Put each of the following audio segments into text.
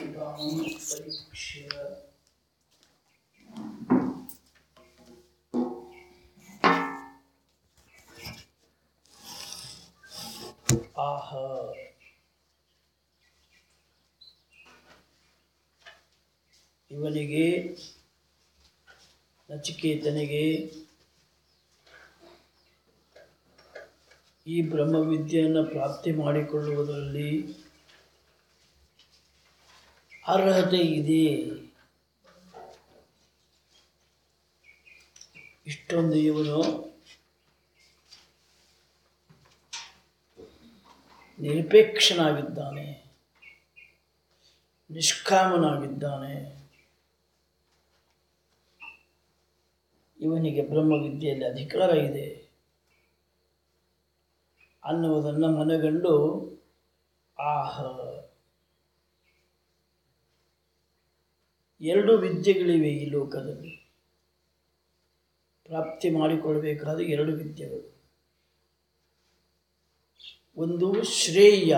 ಇದಾಂ ಪರೀಕ್ಷ್ಯ ಆಹ ಇವನಿಗೆ ನಚಿಕೇತನಿಗೆ ಈ ಬ್ರಹ್ಮವಿದ್ಯೆಯನ್ನು ಪ್ರಾಪ್ತಿ ಮಾಡಿಕೊಳ್ಳುವುದರಲ್ಲಿ ಅರ್ಹತೆ ಇದೆ ಇಷ್ಟೊಂದು ಇವನು ನಿರಪೇಕ್ಷನಾಗಿದ್ದಾನೆ ನಿಷ್ಕಾಮನಾಗಿದ್ದಾನೆ ಇವನಿಗೆ ಬ್ರಹ್ಮವಿದ್ಯೆಯಲ್ಲಿ ಅಧಿಕಾರ ಇದೆ ಅನ್ನುವುದನ್ನು ಮನಗಂಡು ಆಹ ಎರಡು ವಿದ್ಯೆಗಳಿವೆ ಈ ಲೋಕದಲ್ಲಿ ಪ್ರಾಪ್ತಿ ಮಾಡಿಕೊಳ್ಳಬೇಕಾದ ಎರಡು ವಿದ್ಯೆಗಳು ಒಂದು ಶ್ರೇಯ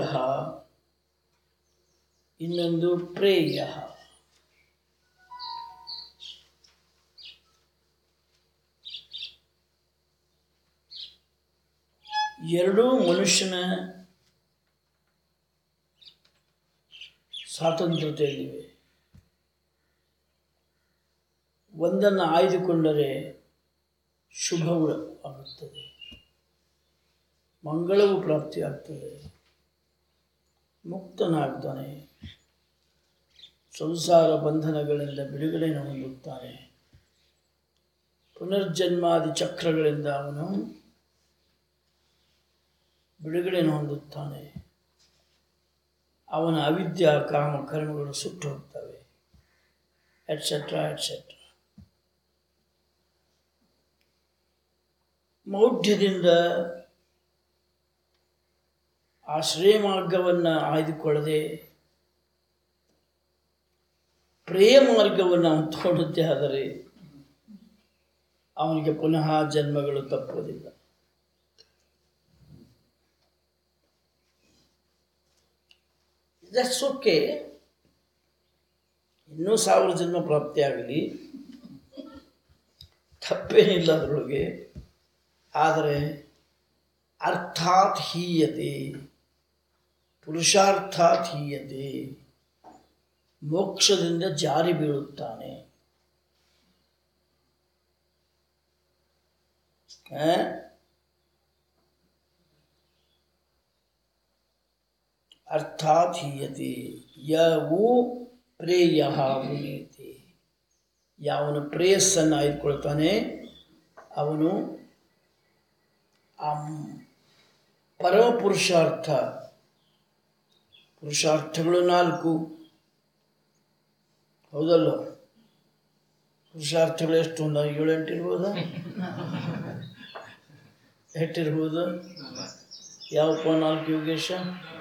ಇನ್ನೊಂದು ಪ್ರೇಯ ಎರಡೂ ಮನುಷ್ಯನ ಸ್ವಾತಂತ್ರ್ಯತೆಯಲ್ಲಿವೆ ಒಂದನ್ನು ಆಯ್ದುಕೊಂಡರೆ ಶುಭವು ಆಗುತ್ತದೆ ಮಂಗಳವು ಪ್ರಾಪ್ತಿಯಾಗ್ತದೆ ಮುಕ್ತನಾಗ್ತಾನೆ ಸಂಸಾರ ಬಂಧನಗಳಿಂದ ಬಿಡುಗಡೆಯನ್ನು ಹೊಂದುತ್ತಾನೆ ಪುನರ್ಜನ್ಮಾದಿ ಚಕ್ರಗಳಿಂದ ಅವನು ಬಿಡುಗಡೆಯನ್ನು ಹೊಂದುತ್ತಾನೆ ಅವನ ಅವಿದ್ಯಾ ಕಾಮ ಕರ್ಮಗಳು ಸುಟ್ಟು ಹೋಗ್ತವೆ ಎಟ್ಸೆಟ್ರಾ ಎಟ್ಸೆಟ್ರಾ ಮೌಢ್ಯದಿಂದ ಆ ಶ್ರೇಯ ಮಾರ್ಗವನ್ನು ಆಯ್ದುಕೊಳ್ಳದೆ ಪ್ರೇಯ ಮಾರ್ಗವನ್ನು ಅವನು ತಗೊಳ್ಳುತ್ತೆ ಆದರೆ ಅವನಿಗೆ ಪುನಃ ಜನ್ಮಗಳು ತಪ್ಪುವುದಿಲ್ಲ ದಟ್ಸ್ ಓಕೆ ಇನ್ನೂ ಸಾವಿರ ಜನ್ಮ ಪ್ರಾಪ್ತಿಯಾಗಲಿ ತಪ್ಪೇನಿಲ್ಲ ಅದರೊಳಗೆ ಆದರೆ ಅರ್ಥಾತ್ ಹೀಯತೆ ಪುರುಷಾರ್ಥಾತ್ ಹೀಯತೆ ಮೋಕ್ಷದಿಂದ ಜಾರಿ ಬೀಳುತ್ತಾನೆ ಆ? ಅರ್ಥಾತ್ ಹೀಯತೆ ಯವು ಪ್ರೇಯ ಮುನಿಯತೆ ಯಾವನು ಪ್ರೇಯಸ್ಸನ್ನು ಆಯ್ದುಕೊಳ್ತಾನೆ ಅವನು ಆ ಪರಮ ಪುರುಷಾರ್ಥ ಪುರುಷಾರ್ಥಗಳು ನಾಲ್ಕು ಹೌದಲ್ಲ ಪುರುಷಾರ್ಥಗಳು ಎಷ್ಟು ಒಂದು ಏಳು ಎಂಟು ಇರ್ಬೋದಾ ಎಷ್ಟಿರ್ಬೋದು ಯಾವಪ್ಪ ನಾಲ್ಕು ಯೋಗೇಶ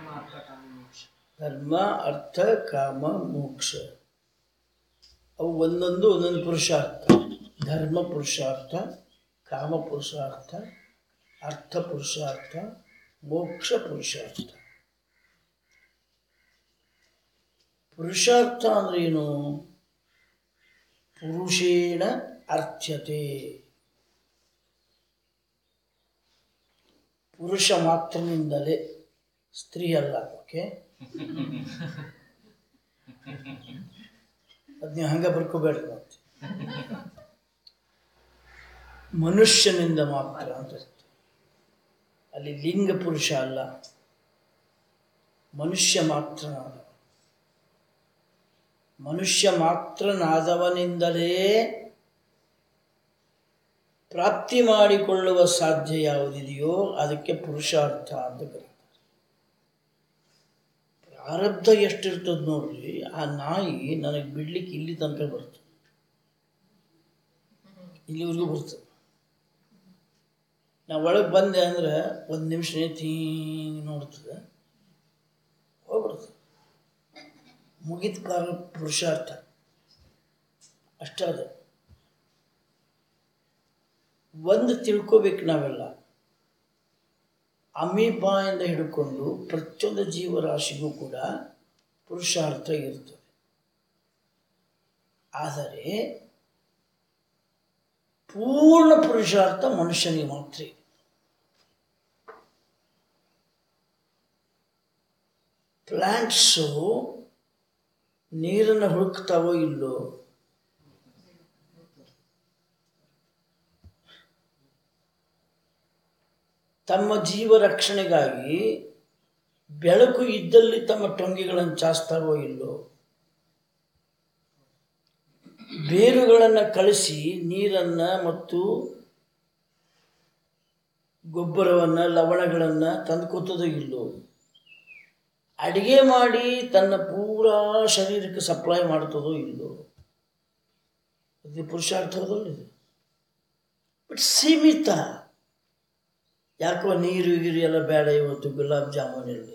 ಧರ್ಮ ಅರ್ಥ ಕಾಮ ಮೋಕ್ಷ ಅವು ಒಂದೊಂದು ಒಂದೊಂದು ಪುರುಷಾರ್ಥ ಧರ್ಮ ಪುರುಷಾರ್ಥ ಕಾಮ ಪುರುಷಾರ್ಥ ಅರ್ಥ ಪುರುಷಾರ್ಥ ಮೋಕ್ಷ ಪುರುಷಾರ್ಥ ಪುರುಷಾರ್ಥ ಅಂದ್ರೆ ಏನು ಪುರುಷೇಣ ಅರ್ಥ್ಯತೆ ಪುರುಷ ಮಾತ್ರನಿಂದಲೇ ಸ್ತ್ರೀ ಅಲ್ಲ ಓಕೆ ಅದ್ ನೀವು ಹಂಗೆ ಬರ್ಕೋಬೇಡ್ರಿ ಮತ್ತೆ ಮನುಷ್ಯನಿಂದ ಮಾತ್ರ ಅಂತ ಅರ್ಥ. ಅಲ್ಲಿ ಲಿಂಗ ಪುರುಷ ಅಲ್ಲ ಮನುಷ್ಯ ಮಾತ್ರನಾದ ಮನುಷ್ಯ ಮಾತ್ರನಾದವನಿಂದಲೇ ಪ್ರಾಪ್ತಿ ಮಾಡಿಕೊಳ್ಳುವ ಸಾಧ್ಯ ಯಾವುದಿದೆಯೋ ಅದಕ್ಕೆ ಪುರುಷಾರ್ಥ ಅಂತ ಕರೀತಾರೆ ಪ್ರಾರಬ್ಧ ಎಷ್ಟಿರ್ತದೆ ನೋಡ್ರಿ ಆ ನಾಯಿ ನನಗೆ ಬಿಡ್ಲಿಕ್ಕೆ ಇಲ್ಲಿ ತನಕ ಬರ್ತದೆ ಇಲ್ಲಿವರೆಗೂ ಬರ್ತದೆ ನಾ ಒಳಗೆ ಬಂದೆ ಅಂದ್ರೆ ಒಂದು ನಿಮಿಷ ನಿಂತು ಹಿಂಗೆ ನೋಡ್ತದೆ ಹೋಗ್ಬಿಡ್ತದೆ ಮುಗಿದ ಕಾಲ ಪುರುಷಾರ್ಥ ಅಷ್ಟೇ ಅದು ಒಂದು ತಿಳ್ಕೋಬೇಕು ನಾವೆಲ್ಲ ಅಮೀಬಾಯಿಂದ ಹಿಡ್ಕೊಂಡು ಪ್ರತಿಯೊಂದು ಜೀವರಾಶಿಗೂ ಕೂಡ ಪುರುಷಾರ್ಥ ಇರ್ತದೆ ಆದರೆ ಪೂರ್ಣ ಪುರುಷಾರ್ಥ ಮನುಷ್ಯನಿಗೆ ಮಾತ್ರ ಇದೆ. ಪ್ಲ್ಯಾಂಟ್ಸು ನೀರನ್ನು ಹುಡುಕ್ತಾವೋ ಇಲ್ಲೋ ತಮ್ಮ ಜೀವ ರಕ್ಷಣೆಗಾಗಿ ಬೆಳಕು ಇದ್ದಲ್ಲಿ ತಮ್ಮ ಟೊಂಗಿಗಳನ್ನು ಚಾಸ್ತಾವೋ ಇಲ್ಲೋ ಬೇರುಗಳನ್ನು ಕಳಿಸಿ ನೀರನ್ನು ಮತ್ತು ಗೊಬ್ಬರವನ್ನು ಲವಣಗಳನ್ನು ತಂದುಕೊತದೋ ಇಲ್ಲೋ ಅಡಿಗೆ ಮಾಡಿ ತನ್ನ ಪೂರಾ ಶರೀರಕ್ಕೆ ಸಪ್ಲೈ ಮಾಡ್ತದೋ ಇಲ್ಲೋ ಇದು ಪುರುಷಾರ್ಥದಲ್ಲಿ ಇದು ಬಟ್ ಸೀಮಿತ ಯಾಕೋ ನೀರು ಗೀರು ಎಲ್ಲ ಬೇಡ ಇವತ್ತು ಗುಲಾಬ್ ಜಾಮೂನ್ ಇರಲಿ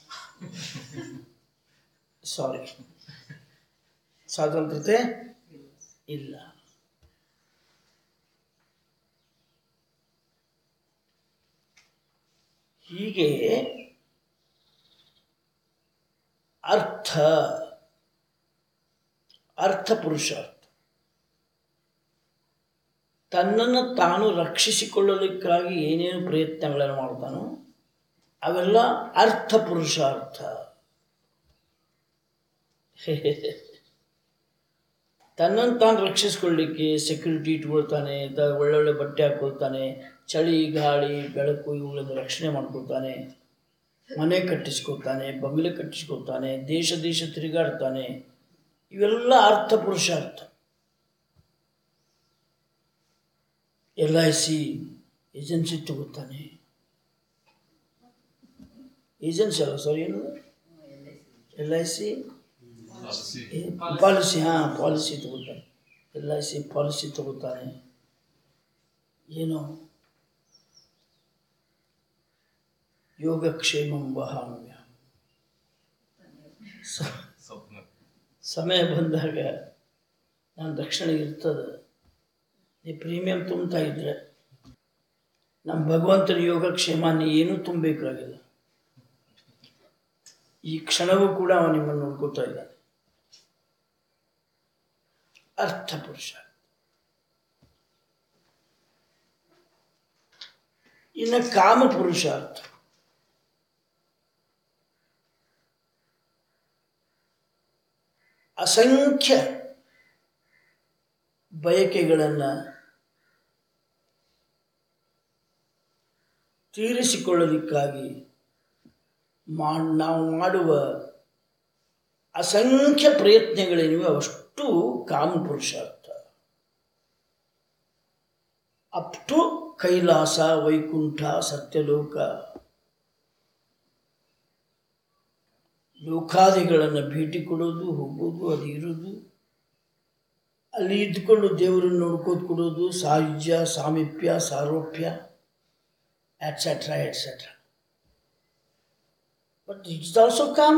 ಸಾರಿ ಸ್ವಾತಂತ್ರ್ಯತೆ ಇಲ್ಲ ಹೀಗೆ ಅರ್ಥ ಅರ್ಥ ಪುರುಷಾರ್ಥ ತನ್ನನ್ನು ತಾನು ರಕ್ಷಿಸಿಕೊಳ್ಳಲಿಕ್ಕಾಗಿ ಏನೇನು ಪ್ರಯತ್ನಗಳನ್ನು ಮಾಡ್ತಾನೋ ಅವೆಲ್ಲ ಅರ್ಥ ಪುರುಷಾರ್ಥ ತನ್ನನ್ನು ತಾನು ರಕ್ಷಿಸ್ಕೊಳ್ಳಿಕ್ಕೆ ಸೆಕ್ಯೂರಿಟಿ ಇಟ್ಕೊಳ್ತಾನೆ ದ ಒಳ್ಳೊಳ್ಳೆ ಬಟ್ಟೆ ಹಾಕ್ಕೊಳ್ತಾನೆ ಚಳಿ ಗಾಳಿ ಬೆಳಕು ಇವುಗಳಿಂದ ರಕ್ಷಣೆ ಮಾಡ್ಕೊಳ್ತಾನೆ ಮನೆ ಕಟ್ಟಿಸ್ಕೊಳ್ತಾನೆ ಬಂಗ್ಲೆ ಕಟ್ಟಿಸ್ಕೊಳ್ತಾನೆ ದೇಶ ದೇಶ ತಿರುಗಾಡ್ತಾನೆ ಇವೆಲ್ಲ ಅರ್ಥ ಪುರುಷಾರ್ಥ ಎಲ್ ಐ ಸಿ ಏಜೆನ್ಸಿ ತಗೋತಾನೆ ಏಜೆನ್ಸಿ ಅಲ್ಲ ಸಾರಿ ಏನು ಎಲ್ ಐ ಸಿ ಪಾಲಿಸಿ ಹಾಂ ಪಾಲಿಸಿ ತಗೋತಾನೆ ಎಲ್ ಐ ಸಿ ಪಾಲಿಸಿ ತಗೋತಾನೆ ಏನು ಯೋಗಕ್ಷೇಮಂ ವಹಾಮ್ಯ ಸ- ಸಮಯ ಬಂದಾಗ ನಾನು ರಕ್ಷಣೆ ಇರ್ತದೆ ನೀ ಪ್ರೀಮಿಯಂ ತುಂಬ್ತಾ ಇದ್ರೆ ನಮ್ಮ ಭಗವಂತನ ಯೋಗಕ್ಷೇಮ ನೀ ಏನೂ ತುಂಬಬೇಕಾಗಿಲ್ಲ ಈ ಕ್ಷಣವೂ ಕೂಡ ಅವನು ನಿಮ್ಮನ್ನು ನೋಡ್ಕೋತಾ ಇದ್ದಾನೆ ಅರ್ಥ ಪುರುಷ ಇನ್ನು ಕಾಮ ಪುರುಷಾರ್ಥ ಅಸಂಖ್ಯ ಬಯಕೆಗಳನ್ನು ತೀರಿಸಿಕೊಳ್ಳಲಿಕ್ಕಾಗಿ ಮಾ ನಾವು ಮಾಡುವ ಅಸಂಖ್ಯ ಪ್ರಯತ್ನಗಳೇನಿವೆ ಅವಷ್ಟು ಕಾಮ ಪುರುಷಾರ್ಥ ಅಪ್ ಟು ಕೈಲಾಸ ವೈಕುಂಠ ಸತ್ಯಲೋಕ ಲೋಕಾದಿಗಳನ್ನು ಭೇಟಿ ಕೊಡೋದು ಹೋಗೋದು ಅದು ಇರೋದು ಅಲ್ಲಿ ಇದ್ಕೊಂಡು ದೇವರನ್ನು ನೋಡ್ಕೋತ ಕೊಡೋದು ಸಾಯುಜ್ಯ ಸಾಮೀಪ್ಯ ಸಾರೋಪ್ಯ etcetera etcetera but it's also kama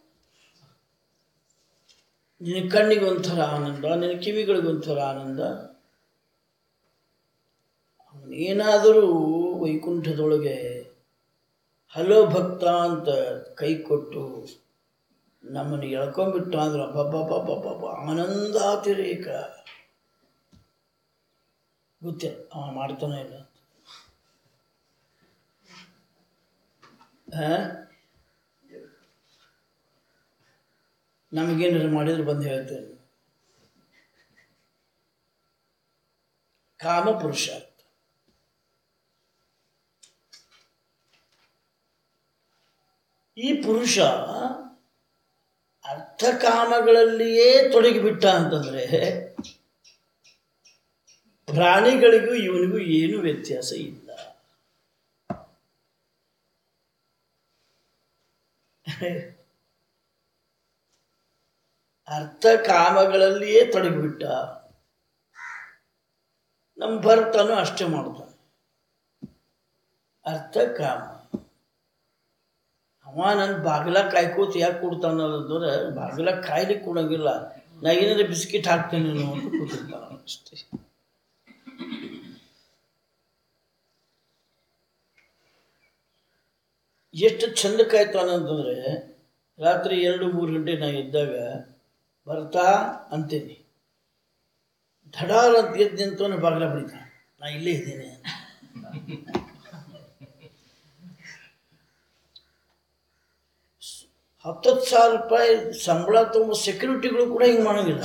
ನಿನ್ನ ಕಣ್ಣಿಗೆ ಒಂಥರ ಆನಂದ ನಿನ್ನ ಕಿವಿಗಳಿಗೆ ಒಂಥರ ಆನಂದ ಏನಾದರೂ ವೈಕುಂಠದೊಳಗೆ ಹಲೋ ಭಕ್ತ ಅಂತ ಕೈ ಕೊಟ್ಟು ನಮ್ಮನ್ನು ಎಳ್ಕೊಂಡ್ಬಿಟ್ಟ ಅಂದ್ರೆ ಅಬ್ಬಬ್ಬಬ್ಬಬ್ಬಬ್ಬ ಆನಂದಾತಿರೇಕ ಗೊತ್ತಿಲ್ಲ ಅವ ಮಾಡ್ತಾನೆ ಇಲ್ಲ ಆ? ನಮಗೇನಾದ್ರು ಮಾಡಿದ್ರೆ ಬಂದು ಹೇಳ್ತೇನೆ ಕಾಮ ಪುರುಷಾರ್ಥ ಈ ಪುರುಷ ಅರ್ಥಕಾಮಗಳಲ್ಲಿಯೇ ತೊಡಗಿಬಿಟ್ಟ ಅಂತಂದ್ರೆ ಪ್ರಾಣಿಗಳಿಗೂ ಇವನಿಗೂ ಏನು ವ್ಯತ್ಯಾಸ ಇಲ್ಲ ಅರ್ಥ ಕಾಮಗಳಲ್ಲಿಯೇ ತೊಡಗಿಬಿಟ್ಟ ನಮ್ಮ ಭರತನು ಅಷ್ಟೇ ಮಾಡ್ತಾನೆ ಅರ್ಥ ಕಾಮ ಅವ ನನ್ನ ಬಾಗಿಲ ಕಾಯ್ಕೋತ ಯಾಕೆ ಕೊಡ್ತಾನಂದ್ರೆ ಬಾಗಿಲ ಕಾಯ್ಲಿಕ್ಕೆ ಕೊಡಂಗಿಲ್ಲ ನಾ ಏನಾದ್ರೆ ಬಿಸ್ಕಿಟ್ ಹಾಕ್ತೇನೆ ಅಂತ ಕೂತಿರ್ತಾನ ಅಷ್ಟೇ ಎಷ್ಟು ಚಂದ ಕಾಯ್ತಾನಂತಂದ್ರೆ ರಾತ್ರಿ ಎರಡು ಮೂರು ಗಂಟೆ ನಾ ಇದ್ದಾಗ ಬರ್ತಾ ಅಂತೀನಿ ಧಡಾರ ಅಂತ ಎದ್ದು ನಿಂತವನು ಬಾಗಿಲ ಬಡಿತಾನೆ ನಾ ಇಲ್ಲೇ ಇದ್ದೇನೆ ಹತ್ತತ್ತು ಸಾವಿರ ರೂಪಾಯಿ ಸಂಬಳ ತುಂಬ ಸೆಕ್ಯೂರಿಟಿಗಳು ಕೂಡ ಹಿಂಗೆ ಮಾಡೋಂಗಿಲ್ಲ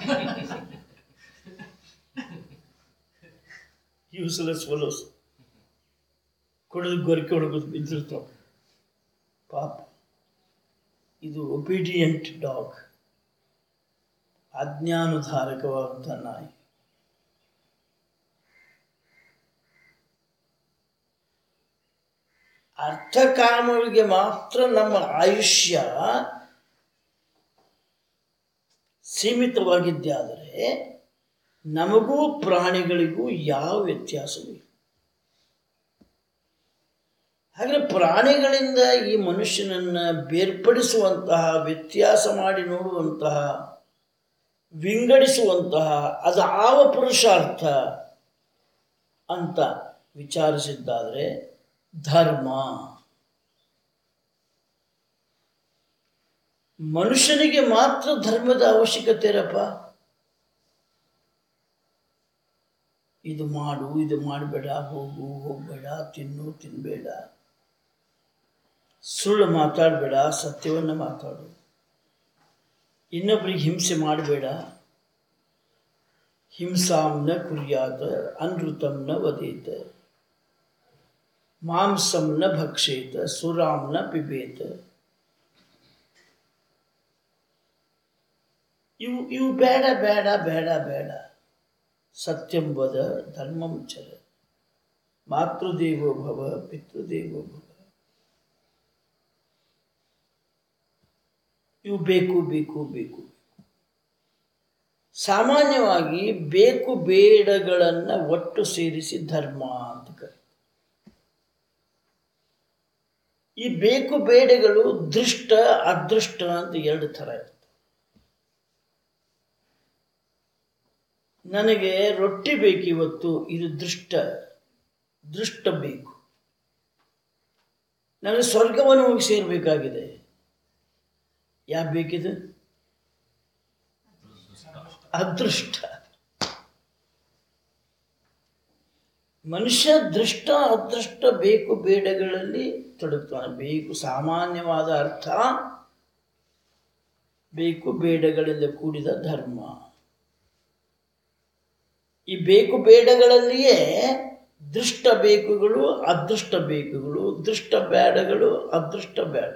ಯೂಸ್ಲೆಸ್ ಫಲೋಸ್ ಕುಡಿದು ಗೊರಕೆ ಹೊಡಗೋದು ಬಿದ್ದಿರ್ತಾವೆ ಪಾಪ ಇದು ಒಬಿಡಿಯಂಟ್ ಡಾಗ್ ಆಜ್ಞಾನುಧಾರಕವಾದಂಥ ನಾಯಿ ಅರ್ಥಕಾಮಗಳಿಗೆ ಮಾತ್ರ ನಮ್ಮ ಆಯುಷ್ಯ ಸೀಮಿತವಾಗಿದ್ದೇ ಆದರೆ ನಮಗೂ ಪ್ರಾಣಿಗಳಿಗೂ ಯಾವ ವ್ಯತ್ಯಾಸವಿಲ್ಲ ಹಾಗೆ ಪ್ರಾಣಿಗಳಿಂದ ಈ ಮನುಷ್ಯನನ್ನು ಬೇರ್ಪಡಿಸುವಂತಹ ವ್ಯತ್ಯಾಸ ಮಾಡಿ ನೋಡುವಂತಹ ವಿಂಗಡಿಸುವಂತಹ ಅದು ಆವ ಪುರುಷಾರ್ಥ ಅಂತ ವಿಚಾರಿಸಿದ್ದಾದರೆ ಧರ್ಮ ಮನುಷ್ಯನಿಗೆ ಮಾತ್ರ ಧರ್ಮದ ಅವಶ್ಯಕತೆ ಇರಪ್ಪ ಇದು ಮಾಡು ಇದು ಮಾಡಬೇಡ ಹೋಗು ಹೋಗಬೇಡ ತಿನ್ನು ತಿನ್ನಬೇಡ ಸುಳ್ಳು ಮಾತಾಡಬೇಡ ಸತ್ಯವನ್ನು ಮಾತಾಡು ಇನ್ನೊಬ್ಬರಿಗೆ ಹಿಂಸೆ ಮಾಡಬೇಡ ಹಿಂಸಾಂನ ಕುರ್ಯಾತ ಅನೃತಂನ ವದೇತ ಮಾಂಸಂನ ಭಕ್ಷೇತ ಸುರಾಂನ ಪಿಬೇತ ಇವು ಇವು ಬೇಡ ಬೇಡ ಬೇಡ ಬೇಡ ಸತ್ಯಂ ವದ ಧರ್ಮಂ ಚರ ಮಾತೃದೇವೋ ಭವ ಪಿತೃದೇವೋ ಭವ ಇವು ಬೇಕು ಬೇಕು ಬೇಕು ಸಾಮಾನ್ಯವಾಗಿ ಬೇಕು ಬೇಡಗಳನ್ನು ಒಟ್ಟು ಸೇರಿಸಿ ಧರ್ಮ ಅಂತ ಕರೀತಾರೆ ಈ ಬೇಕು ಬೇಡಗಳು ದೃಷ್ಟ ಅದೃಷ್ಟ ಅಂತ ಎರಡು ಥರ ಇರ್ತವೆ ನನಗೆ ರೊಟ್ಟಿ ಬೇಕು ಇವತ್ತು ಇದು ದೃಷ್ಟ ದೃಷ್ಟ ಬೇಕು ನನಗೆ ಸ್ವರ್ಗವನ್ನು ಹೋಗಿ ಸೇರಬೇಕಾಗಿದೆ ಯಾವ ಬೇಕಿದು ಅದೃಷ್ಟ ಮನುಷ್ಯ ದೃಷ್ಟ ಅದೃಷ್ಟ ಬೇಕು ಬೇಡಗಳಲ್ಲಿ ತೊಡಗ್ತಾನೆ ಬೇಕು ಸಾಮಾನ್ಯವಾದ ಅರ್ಥ ಬೇಕು ಬೇಡಗಳಿಂದ ಕೂಡಿದ ಧರ್ಮ ಈ ಬೇಕು ಬೇಡಗಳಲ್ಲಿಯೇ ದೃಷ್ಟ ಬೇಕುಗಳು ಅದೃಷ್ಟ ಬೇಕುಗಳು ದೃಷ್ಟ ಬೇಡಗಳು ಅದೃಷ್ಟ ಬೇಡ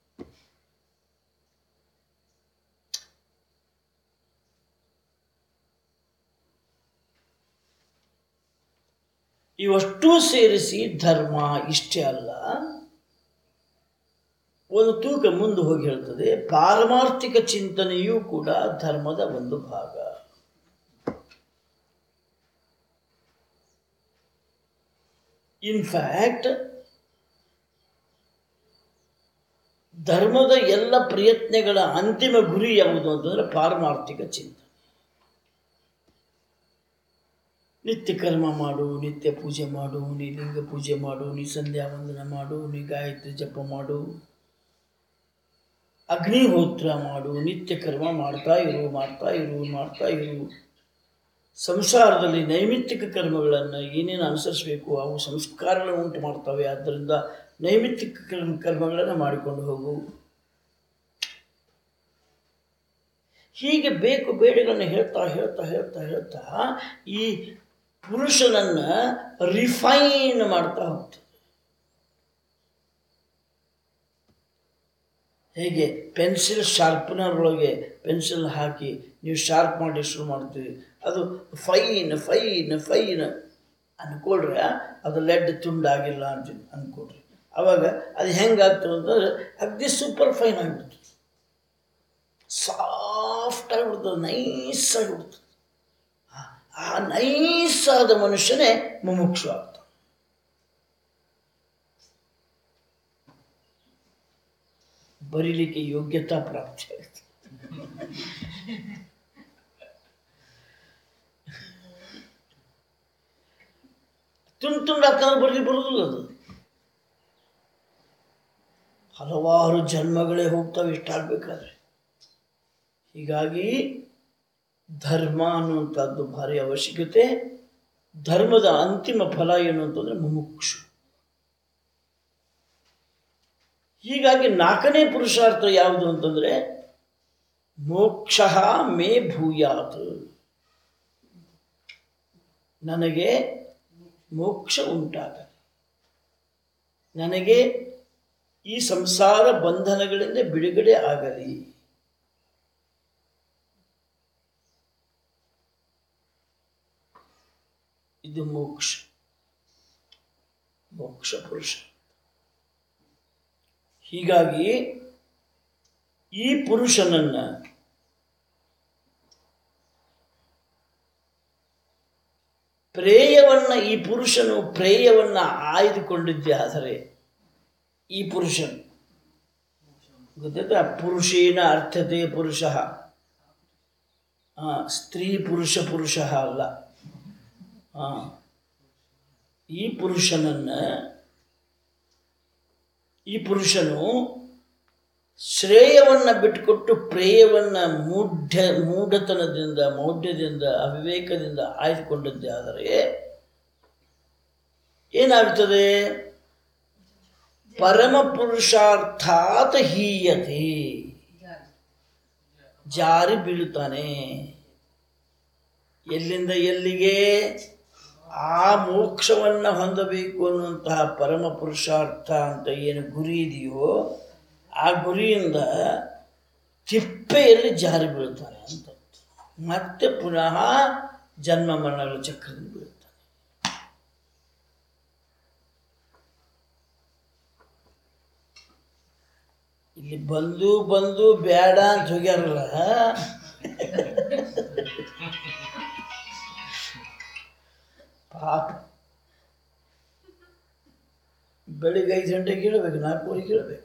ಇವಷ್ಟೂ ಸೇರಿಸಿ ಧರ್ಮ ಇಷ್ಟೇ ಅಲ್ಲ ಒಂದು ತೂಕ ಮುಂದೆ ಹೋಗಿ ಹೇಳ್ತದೆ ಪಾರಮಾರ್ಥಿಕ ಚಿಂತನೆಯೂ ಕೂಡ ಧರ್ಮದ ಒಂದು ಭಾಗ ಇನ್ಫ್ಯಾಕ್ಟ್ ಧರ್ಮದ ಎಲ್ಲ ಪ್ರಯತ್ನಗಳ ಅಂತಿಮ ಗುರಿ ಯಾವುದು ಅಂತಂದ್ರೆ ಪಾರಮಾರ್ಥಿಕ ಚಿಂತನೆ ನಿತ್ಯ ಕರ್ಮ ಮಾಡು ನಿತ್ಯ ಪೂಜೆ ಮಾಡು ನೀ ಲಿಂಗ ಪೂಜೆ ಮಾಡು ನೀ ಸಂಧ್ಯಾ ವಂದನ ಮಾಡು ನೀ ಗಾಯತ್ರಿ ಜಪ ಮಾಡು ಅಗ್ನಿಹೋತ್ರ ಮಾಡು ನಿತ್ಯ ಕರ್ಮ ಮಾಡ್ತಾ ಇರು ಮಾಡ್ತಾ ಇರು ಮಾಡ್ತಾ ಇರು ಸಂಸಾರದಲ್ಲಿ ನೈಮಿತ್ತಿಕ ಕರ್ಮಗಳನ್ನು ಏನೇನು ಅನುಸರಿಸಬೇಕು ಅವು ಸಂಸ್ಕಾರಗಳನ್ನು ಉಂಟು ಮಾಡ್ತವೆ ಆದ್ದರಿಂದ ನೈಮಿತ್ತಿಕ ಕರ್ಮ ಕರ್ಮಗಳನ್ನು ಮಾಡಿಕೊಂಡು ಹೋಗು ಹೀಗೆ ಬೇಕು ಬೇಡಗಳನ್ನು ಹೇಳ್ತಾ ಹೇಳ್ತಾ ಹೇಳ್ತಾ ಹೇಳ್ತಾ ಈ ಪುರುಷನನ್ನು ರಿಫೈನ್ ಮಾಡ್ತಾ ಹೋಗ್ತದೆ ಹೇಗೆ ಪೆನ್ಸಿಲ್ ಶಾರ್ಪ್ನರ್ ಒಳಗೆ ಪೆನ್ಸಿಲ್ ಹಾಕಿ ನೀವು ಶಾರ್ಪ್ ಮಾಡಿ ಶುರು ಮಾಡ್ತೀವಿ ಅದು ಫೈನ್ ಫೈನ್ ಫೈನ್ ಅನ್ಕೊಳ್ರಿ ಅದು ಲೆಡ್ ತುಂಡಾಗಿಲ್ಲ ಅಂತ ಅನ್ಕೊಳ್ರಿ ಅವಾಗ ಅದು ಹೆಂಗಾಗ್ತದೆ ಅಂತಂದ್ರೆ ಅಗ್ದಿ ಸೂಪರ್ ಫೈನ್ ಆಗಿಬಿಡ್ತದೆ ಸಾಫ್ಟ್ ಆಗಿಬಿಡ್ತದೆ ನೈಸ್ ಆಗಿಬಿಡ್ತದೆ ಆ ನೈಸ್ ಆದ ಮನುಷ್ಯನೇ ಮುಮುಕ್ಷು ಆಗ್ತಾನೆ ಬರೀಲಿಕ್ಕೆ ಯೋಗ್ಯತಾ ಪ್ರಾಪ್ತಿ ಆಗುತ್ತೆ ತುಂಡು ತುಂಡು ಹಾಕಂದ್ರೆ ಬರಲಿ ಬರೋದಿಲ್ಲ ಅದು ಹಲವಾರು ಜನ್ಮಗಳೇ ಹೋಗ್ತಾವೆ ಇಷ್ಟಾಗಬೇಕಾದ್ರೆ ಹೀಗಾಗಿ ಧರ್ಮ ಅನ್ನುವಂಥದ್ದು ಭಾರಿ ಅವಶ್ಯಕತೆ ಧರ್ಮದ ಅಂತಿಮ ಫಲ ಏನು ಅಂತಂದ್ರೆ ಮುಮುಕ್ಷು ಹೀಗಾಗಿ ನಾಲ್ಕನೇ ಪುರುಷಾರ್ಥ ಯಾವುದು ಅಂತಂದ್ರೆ ಮೋಕ್ಷ ಮೇ ಭೂಯಾತ್ ನನಗೆ ಮೋಕ್ಷ ಉಂಟಾಗಲಿ ನನಗೆ ಈ ಸಂಸಾರ ಬಂಧನಗಳಿಂದ ಬಿಡುಗಡೆ ಆಗಲಿ ಇದು ಮೋಕ್ಷ ಮೋಕ್ಷ ಪುರುಷ ಹೀಗಾಗಿ ಈ ಪುರುಷನನ್ನ ಪ್ರೇಯವನ್ನ ಈ ಪುರುಷನು ಪ್ರೇಯವನ್ನ ಆಯ್ದುಕೊಂಡಿದ್ದೆ ಆದರೆ ಈ ಪುರುಷನು ಗೊತ್ತಾಯ್ತಾ ಪುರುಷೇನ ಅರ್ಥತೆ ಪುರುಷ ಆ, ಸ್ತ್ರೀ ಪುರುಷ ಪುರುಷ ಅಲ್ಲ ಆ, ಈ ಪುರುಷನನ್ನ ಈ ಪುರುಷನು ಶ್ರೇಯವನ್ನ ಬಿಟ್ಟುಕೊಟ್ಟು ಪ್ರೇಯವನ್ನ ಮೂಢ್ಯ ಮೂಢತನದಿಂದ ಮೌಢ್ಯದಿಂದ ಅವಿವೇಕದಿಂದ ಆಯ್ದುಕೊಂಡದ್ದೇ ಆದರೆ ಏನಾಗ್ತದೆ ಪರಮ ಪುರುಷಾರ್ಥಾತ್ ಹೀಯತೆ ಜಾರಿ ಬೀಳುತ್ತಾನೆ ಎಲ್ಲಿಂದ ಎಲ್ಲಿಗೆ ಆ ಮೋಕ್ಷವನ್ನು ಹೊಂದಬೇಕು ಅನ್ನುವಂತಹ ಪರಮ ಪುರುಷಾರ್ಥ ಅಂತ ಏನು ಗುರಿ ಇದೆಯೋ ಆ ಗುರಿಯಿಂದ ತಿಪ್ಪೆಯಲ್ಲಿ ಜಾರಿ ಬೀಳ್ತಾನೆ ಅಂತ ಮತ್ತೆ ಪುನಃ ಜನ್ಮ ಮರಣಗಳ ಚಕ್ರದಲ್ಲಿ ಬೀಳ್ತಾನೆ ಇಲ್ಲಿ ಬಂದು ಬಂದು ಬೇಡ ಅಂತ ಹೋಗ್ಯಾರಲ್ಲ ಪಾಪ ಬೆಳಿಗ್ಗೆ ಐದು ಗಂಟೆಗೆ ಇಡಬೇಕು ನಾಲ್ಕೂವರೆಗೆ ಇಡಬೇಕು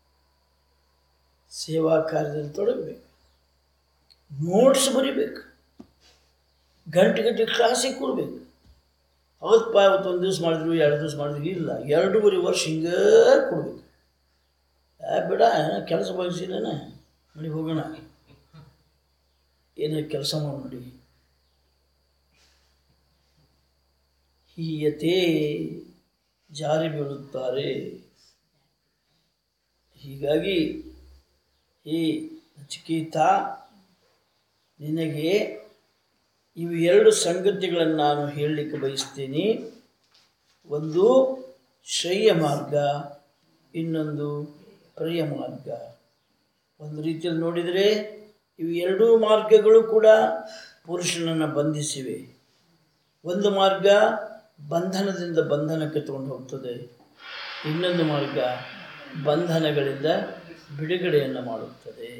ಸೇವಾ ಕಾರ್ಯದಲ್ಲಿ ತೊಡಗಬೇಕು ನೋಟ್ಸ್ ಬರಿಬೇಕು ಗಂಟೆ ಗಂಟೆ ಕ್ಲಾಸಿಗೆ ಕೊಡ್ಬೇಕು ಅವತ್ತು ಅವತ್ತು ಒಂದು ದಿವ್ಸ ಮಾಡಿದ್ರು ಎರಡು ದಿವ್ಸ ಮಾಡಿದ್ರು ಇಲ್ಲ ಎರಡೂವರೆ ವರ್ಷ ಹಿಂಗೆ ಕೊಡ್ಬೇಕು ಆ ಬಿಡ ಕೆಲಸ ಬಯಸಿಲ್ಲನ ನೋಡಿ ಹೋಗೋಣ ಏನೇ ಕೆಲಸ ಮಾಡಿ ನೋಡಿ ಹೀಯತೆ ಜಾರಿ ಬೀಳುತ್ತಾರೆ ಹೀಗಾಗಿ ಈ ನಚಿಕೇತ ನಿನಗೆ ಇವು ಎರಡು ಸಂಗತಿಗಳನ್ನು ನಾನು ಹೇಳಲಿಕ್ಕೆ ಬಯಸ್ತೀನಿ ಒಂದು ಶ್ರೇಯ ಮಾರ್ಗ ಇನ್ನೊಂದು ಪ್ರಿಯ ಮಾರ್ಗ ಒಂದು ರೀತಿಯಲ್ಲಿ ನೋಡಿದರೆ ಇವು ಎರಡೂ ಮಾರ್ಗಗಳು ಕೂಡ ಪುರುಷನನ್ನು ಬಂಧಿಸಿವೆ ಒಂದು ಮಾರ್ಗ ಬಂಧನದಿಂದ ಬಂಧನಕ್ಕೆ ತಗೊಂಡು ಹೋಗ್ತದೆ ಇನ್ನೊಂದು ಮಾರ್ಗ ಬಂಧನಗಳಿಂದ ಬಿಡುಗಡೆಯನ್ನು ಮಾಡುತ್ತದೆ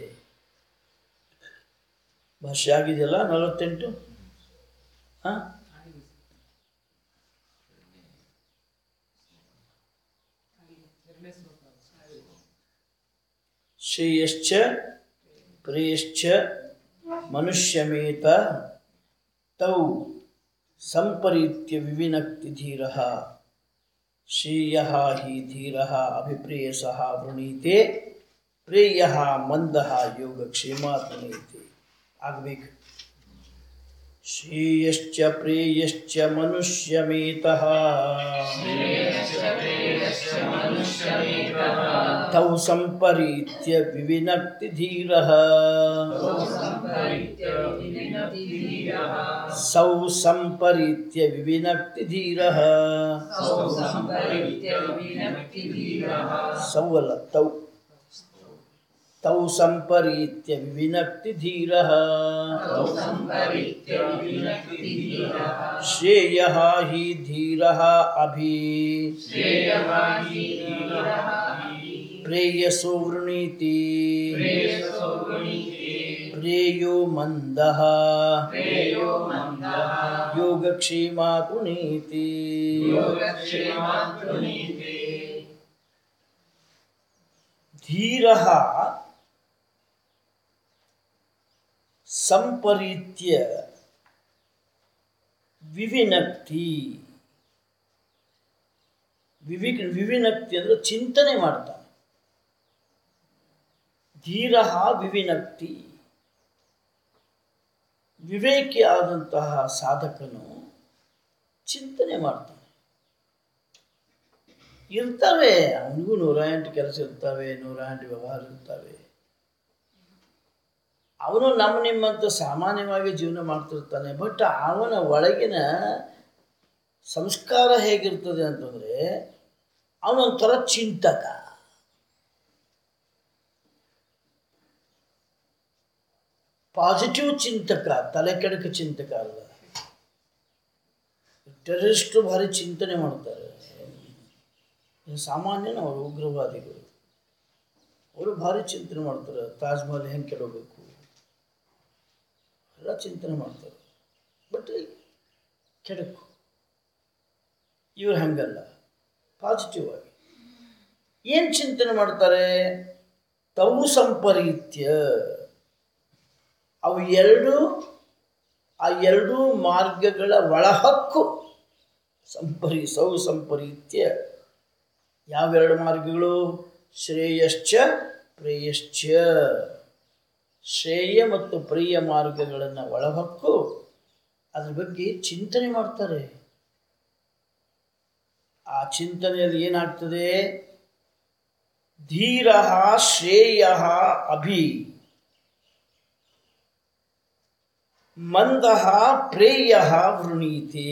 ಭಾಷೆ ಆಗಿದೆಯಲ್ಲ ನಲವತ್ತೆಂಟು ಹಾಂ ಶ್ರೇಯಶ್ಚ ಪ್ರೇಯಶ್ಚ ಮನುಷ್ಯಮೇತ ತೌ ಸಂಪರೀತ್ಯ ವಿವಿನಕ್ತಿ ಧೀರ ಶ್ರೇಯ ಹಿ ಧೀರ ಅಭಿಪ್ರೇಯಸ ವೃಣೀತೆ ಪ್ರೇಯ ಮಂದ ಯೋಗಕ್ಷೇಮ ವೃಣೀತೆ ಆಗಬೇಕು ಶ್ರೇಯಶ್ಚ ಪ್ರೇಯಶ್ಚ ಮನುಷ್ಯಮೇತಃ ತೌ ಸಂಪರೀತ್ಯ ವಿವಿನಕ್ತಿ ಧೀರ ಸೌ ಸಂಪರೀತ್ಯ ವಿವಿನಕ್ತಿ ಧೀರ ಸೌ ಅಲ್ಲ ತೌ ತೌ ಸಂಪರೀತ್ಯ ವಿವಿನಕ್ತಿ ಧೀರ ಶ್ರೇಯ ಹಿ ಧೀರ ಅಭಿ ಪ್ರೇಯಸೋ ವೃಣೀತಿ ಪ್ರೇಯೋ ಮಂದ ಯೋಗಕ್ಷೇಮಾ ಪುನೀತಿ ಧೀರ ಸಂಪರೀತ್ಯ ವಿವಿನಕ್ತಿ ವಿವಿ ವಿವಿನಕ್ತಿ ಅಂದರೆ ಚಿಂತನೆ ಮಾಡ್ತಾನೆ ಧೀರ ವಿವಿನಕ್ತಿ ವಿವೇಕಿ ಆದಂತಹ ಸಾಧಕನು ಚಿಂತನೆ ಮಾಡ್ತಾನೆ ಇರ್ತವೆ ಅವನಿಗೂ ನೂರ ಎಂಟು ಕೆಲಸ ಇರ್ತವೆ ನೂರ ಎಂಟು ವ್ಯವಹಾರ ಇರ್ತವೆ ಅವನು ನಮ್ಮ ನಿಮ್ಮಂತ ಸಾಮಾನ್ಯವಾಗಿ ಜೀವನ ಮಾಡ್ತಿರ್ತಾನೆ ಬಟ್ ಅವನ ಒಳಗಿನ ಸಂಸ್ಕಾರ ಹೇಗಿರ್ತದೆ ಅಂತಂದರೆ ಅವನೊಂಥರ ಚಿಂತಕ ಪಾಸಿಟಿವ್ ಚಿಂತಕ ತಲೆ ಕೆಡಕ ಚಿಂತಕ ಅಲ್ಲ ಟೆರರಿಸ್ಟು ಭಾರಿ ಚಿಂತನೆ ಮಾಡ್ತಾರೆ ಇನ್ನು ಸಾಮಾನ್ಯನ ಅವರು ಉಗ್ರವಾದಿಗಳು ಅವರು ಭಾರಿ ಚಿಂತನೆ ಮಾಡ್ತಾರೆ ತಾಜ್ ಮಹಲ್ ಹೆಂಗೆ ಕೆಡಬೇಕು ಎಲ್ಲ ಚಿಂತನೆ ಮಾಡ್ತಾರೆ ಬಟ್ ಕೆಡಕು ಇವ್ರು ಹಂಗಲ್ಲ ಪಾಸಿಟಿವ್ ಆಗಿ ಏನು ಚಿಂತನೆ ಮಾಡ್ತಾರೆ ತವು ಸಂಪರೀತ್ಯ ಅವು ಎರಡು ಆ ಎರಡೂ ಮಾರ್ಗಗಳ ಒಳಹಕ್ಕು ಸಂಪರಿ ಸೌ ಸಂಪರೀತ್ಯ ಯಾವೆರಡು ಮಾರ್ಗಗಳು ಶ್ರೇಯಶ್ಚ ಪ್ರೇಯಶ್ಚ ಶ್ರೇಯ ಮತ್ತು ಪ್ರಿಯ ಮಾರ್ಗಗಳನ್ನು ಒಳಹಕ್ಕು ಅದ್ರ ಬಗ್ಗೆ ಚಿಂತನೆ ಮಾಡ್ತಾರೆ ಆ ಚಿಂತನೆಯಲ್ಲಿ ಏನಾಗ್ತದೆ ಧೀರ ಶ್ರೇಯ ಅಭಿ ಮಂದ ಪ್ರೇಯ ವೃಣೀತಿ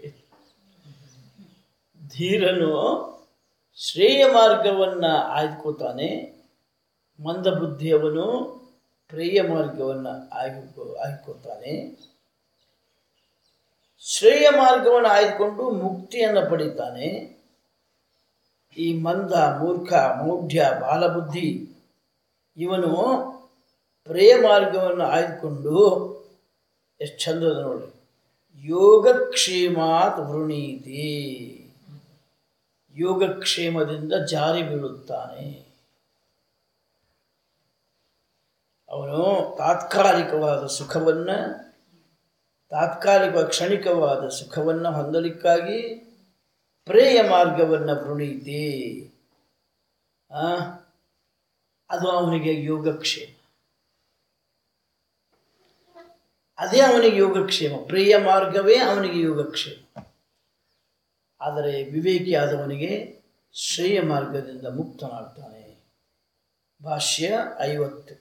ಧೀರನು ಶ್ರೇಯ ಮಾರ್ಗವನ್ನು ಆಯ್ದುಕೋತಾನೆ ಮಂದ ಬುದ್ಧಿಯವನು ಪ್ರೇಯ ಮಾರ್ಗವನ್ನು ಆಯ್ಕೊ ಆಯ್ಕೋತಾನೆ ಶ್ರೇಯ ಮಾರ್ಗವನ್ನು ಆಯ್ದುಕೊಂಡು ಮುಕ್ತಿಯನ್ನು ಪಡಿತಾನೆ ಈ ಮಂದ ಮೂರ್ಖ ಮೌಢ್ಯ ಬಾಲಬುದ್ಧಿ ಇವನು ಪ್ರೇಯ ಮಾರ್ಗವನ್ನು ಆಯ್ದುಕೊಂಡು ಎಷ್ಟು ಚಂದದ ನೋಡಿ ಯೋಗಕ್ಷೇಮಾತ್ ವೃಣೀತಿ ಯೋಗಕ್ಷೇಮದಿಂದ ಜಾರಿ ಬೀಳುತ್ತಾನೆ ಅವನು ತಾತ್ಕಾಲಿಕವಾದ ಸುಖವನ್ನು ತಾತ್ಕಾಲಿಕ ಕ್ಷಣಿಕವಾದ ಸುಖವನ್ನು ಹೊಂದಲಿಕ್ಕಾಗಿ ಪ್ರೇಯ ಮಾರ್ಗವನ್ನು ವೃಣೀತಿ ಆ, ಅದು ಅವನಿಗೆ ಯೋಗಕ್ಷೇಮ ಅದೇ ಅವನಿಗೆ ಯೋಗಕ್ಷೇಮ ಪ್ರಿಯ ಮಾರ್ಗವೇ ಅವನಿಗೆ ಯೋಗಕ್ಷೇಮ ಆದರೆ ವಿವೇಕಿ ಆದವನಿಗೆ ಶ್ರೇಯ ಮಾರ್ಗದಿಂದ ಮುಕ್ತನಾಗ್ತಾನೆ ಭಾಷ್ಯ ಐವತ್ತು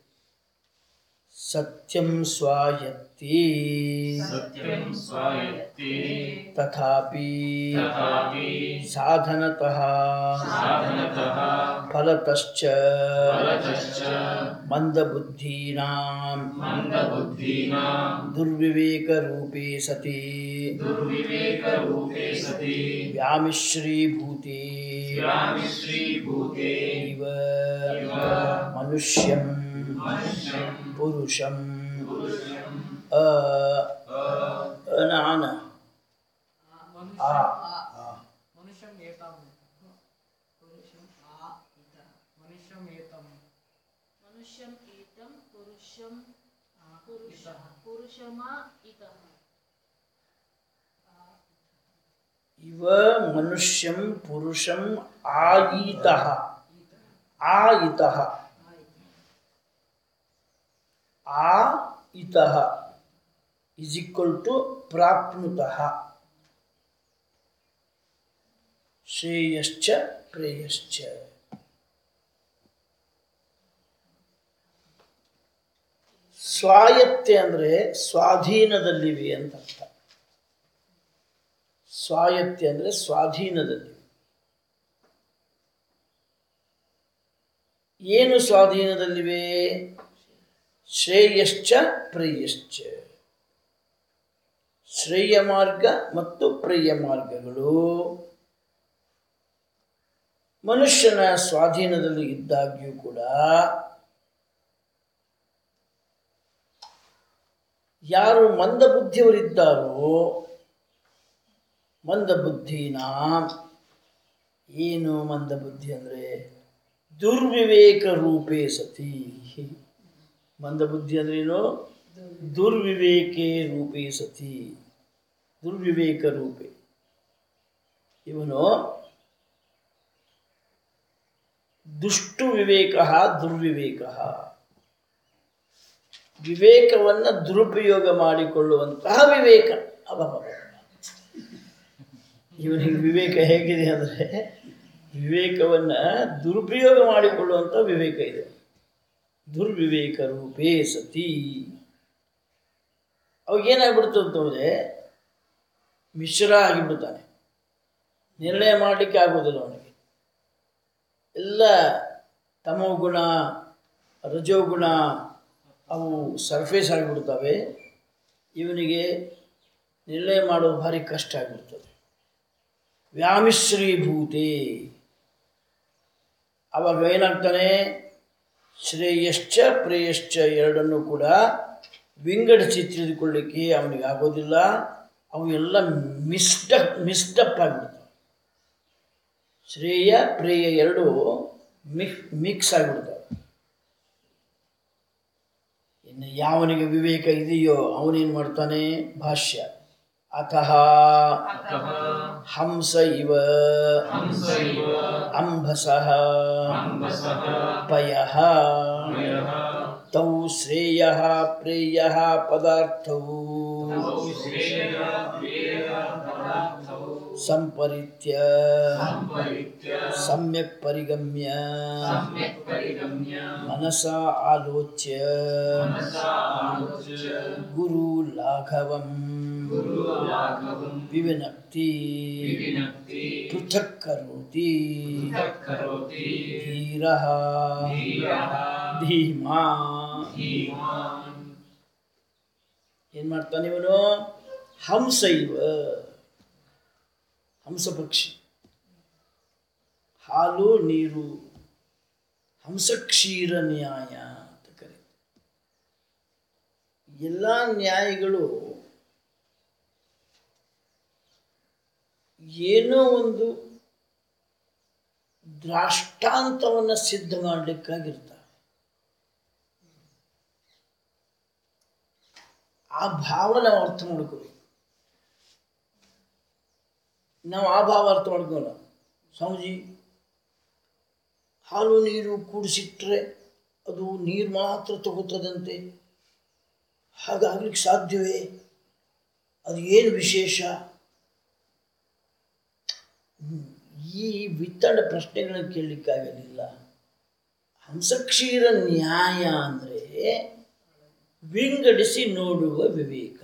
ಸತ್ಯಂ ಸ್ವಾಯತ್ತಿ सत्यं स्वायत्ते ತಥಾಪಿ तथापि ಸಾಧನತಃ साधनतः ಫಲತಶ್ಚ फलतश्च ಮಂದಬುದ್ಧೀನಾಂ मन्दबुद्धीनां ದುರ್ವಿವೇಕರೂಪೇ ಸತಿ दुर्विवेकरूपे सति ವ್ಯಾಮಿಶ್ರೀಭೂತೆ ग्रामिश्रीभूते ಇವ ಮನುಷ್ಯಂ मनुष्यं ಪುರುಷಂ पुरुषं ಅ ಅನಾನ ಆ ಆ. मनुष्यम् एतं पुरुषम् आ इतः मनुष्यम् एतं मनुष्यम् एतं पुरुषं पुरुष इतः पुरुषमा इतः ಇವ ಮನುಷ್ಯಂ ಪುರುಷಂ ಆಯಿತಃ ಆಯಿತಃ ಆ ಇತಃ ಇಸ್ ಈಕ್ವಲ್ ಟು ಪ್ರಾಪ್ನುತಃ ಶ್ರೇಯಶ್ಚ ಪ್ರೇಯಶ್ಚ ಸ್ವಾಯತ್ತೆ ಅಂದರೆ ಸ್ವಾಧೀನದಲ್ಲಿವೆ ಅಂತ ಅರ್ಥ ಸ್ವಾಯತ್ತೆ ಅಂದರೆ ಸ್ವಾಧೀನದಲ್ಲಿ ಏನು ಸ್ವಾಧೀನದಲ್ಲಿವೆ ಶ್ರೇಯಶ್ಚ ಪ್ರೇಯಶ್ಚ ಶ್ರೇಯ ಮಾರ್ಗ ಮತ್ತು ಪ್ರೇಯ ಮಾರ್ಗಗಳು ಮನುಷ್ಯನ ಸ್ವಾಧೀನದಲ್ಲಿ ಇದ್ದಾಗ್ಯೂ ಕೂಡ ಯಾರು ಮಂದಬುದ್ಧಿಯವರಿದ್ದಾರೋ ಮಂದಬುದ್ಧಿನ ಏನು ಮಂದಬುದ್ಧಿ ಅಂದರೆ ದುರ್ವಿವೇಕ ರೂಪೇ ಸತಿ ಮಂದಬುದ್ಧಿ ಅಂದ್ರೇನು ದುರ್ವಿವೇಕೆ ರೂಪೇ ಸತಿ ದುರ್ವಿವೇಕ ರೂಪೆ ಇವನು ದುಷ್ಟು ವಿವೇಕ ದುರ್ವಿವೇಕ ವಿವೇಕವನ್ನು ದುರುಪಯೋಗ ಮಾಡಿಕೊಳ್ಳುವಂತಹ ವಿವೇಕ ಅಬ್ಬಬ್ಬ ಇವನಿಗೆ ವಿವೇಕ ಹೇಗಿದೆ ಅಂದರೆ ವಿವೇಕವನ್ನು ದುರುಪಯೋಗ ಮಾಡಿಕೊಳ್ಳುವಂಥ ವಿವೇಕ ಇದೆ ದುರ್ವಿವೇಕ ರೂಪೇ ಸತಿ ಅವಾಗೇನಾಗ್ಬಿಡ್ತು ಅಂತಂದರೆ ಮಿಶ್ರ ಆಗಿಬಿಡ್ತಾನೆ ನಿರ್ಣಯ ಮಾಡಲಿಕ್ಕೆ ಆಗೋದಿಲ್ಲ ಅವನಿಗೆ ಎಲ್ಲ ತಮೋಗುಣ ರಜೋಗುಣ ಅವು ಸರ್ಫೇಸ್ ಆಗಿಬಿಡ್ತವೆ ಇವನಿಗೆ ನಿರ್ಣಯ ಮಾಡೋದು ಭಾರಿ ಕಷ್ಟ ಆಗಿಬಿಡ್ತದೆ ವ್ಯಾಮಿಶ್ರೀಭೂತೆ ಅವಾಗ ಏನಾಗ್ತಾನೆ ಶ್ರೇಯಶ್ಚ ಪ್ರೇಯಶ್ಚ ಎರಡನ್ನೂ ಕೂಡ ವಿಂಗಡಿಸಿ ತಿಳಿದುಕೊಳ್ಳಿಕ್ಕೆ ಅವನಿಗೆ ಆಗೋದಿಲ್ಲ ಅವು ಎಲ್ಲ ಮಿಸ್ಡ ಮಿಸ್ಡಪ್ ಆಗಿಬಿಡ್ತವೆ ಶ್ರೇಯ ಪ್ರೇಯ ಎರಡು ಮಿಕ್ ಮಿಕ್ಸ್ ಆಗಿಬಿಡ್ತವೆ ಇನ್ನು ಯಾವನಿಗೆ ವಿವೇಕ ಇದೆಯೋ ಅವನೇನು ಮಾಡ್ತಾನೆ ಭಾಷ್ಯ ಅತಃ ಹಂಸ ಇವ ಹಂಸ ಇವ ಅಂಬಸಃ ಅಂಬಸಃ ಪಯಃ ಪಯಃ ತೌ ಶ್ರೇಯ ಪ್ರೇಯ ಪದಾರ್ಥವು ತೌ ಶ್ರೇಯ ಪ್ರೇಯ ಪದಾರ್ಥೌ ಸಂಪರಿತ್ಯ ಸಂಪರಿತ್ಯ ಸಮ್ಯಕ್ ಪರಿಗಮ್ಯ ಸಮ್ಯಕ್ ಪರಿಗಮ್ಯ ಮನಸ ಆಲೋಚ್ಯ ಮನಸಾ ಆಲೋಚ್ಯ ಗುರು ಲಾಘವಂ ಗುರು ಲಾಘವಂ ವಿವಿನಕ್ತಿ ವಿವಿನಕ್ತಿ ಪೃಥಕ್ ಕರೋತಿ ಪೃಥಕ್ ಕರೋತಿ ಧೀರಃ ಧೀರಃ ಧೀಮಾ ಧೀಮಾನ್ ಏನು ಮಾಡ್ತಾನೆ ಇವನು ಹಂಸ ಇವ ಹಂಸ ಪಕ್ಷಿ ಹಾಲು ನೀರು ಹಂಸಕ್ಷೀರ ನ್ಯಾಯ ಅಂತ ಕರೀತಾರೆ ಎಲ್ಲ ನ್ಯಾಯಗಳು ಏನೋ ಒಂದು ದ್ರಾಷ್ಟಾಂತವನ್ನು ಸಿದ್ಧ ಮಾಡಲಿಕ್ಕಾಗಿರ್ತಾರೆ ಆ ಭಾವ ನಾವು ಅರ್ಥ ಮಾಡ್ಕೋಬೇಕು ನಾವು ಆ ಭಾವ ಅರ್ಥ ಮಾಡ್ಕೊಳ್ಳೋಣ ಸ್ವಾಮೀಜಿ ಹಾಲು ನೀರು ಕೂಡಿಸಿಟ್ರೆ ಅದು ನೀರು ಮಾತ್ರ ತಗೋತದಂತೆ ಹಾಗಾಗ್ಲಿಕ್ಕೆ ಸಾಧ್ಯವೇ ಅದು ಏನು ವಿಶೇಷ ಹ್ಮ್. ಈ ವಿತ್ತಡ ಪ್ರಶ್ನೆಗಳನ್ನು ಕೇಳಲಿಕ್ಕಾಗಲಿಲ್ಲ ಹಂಸಕ್ಷೀರ ನ್ಯಾಯ ಅಂದರೆ ವಿಂಗಡಿಸಿ ನೋಡುವ ವಿವೇಕ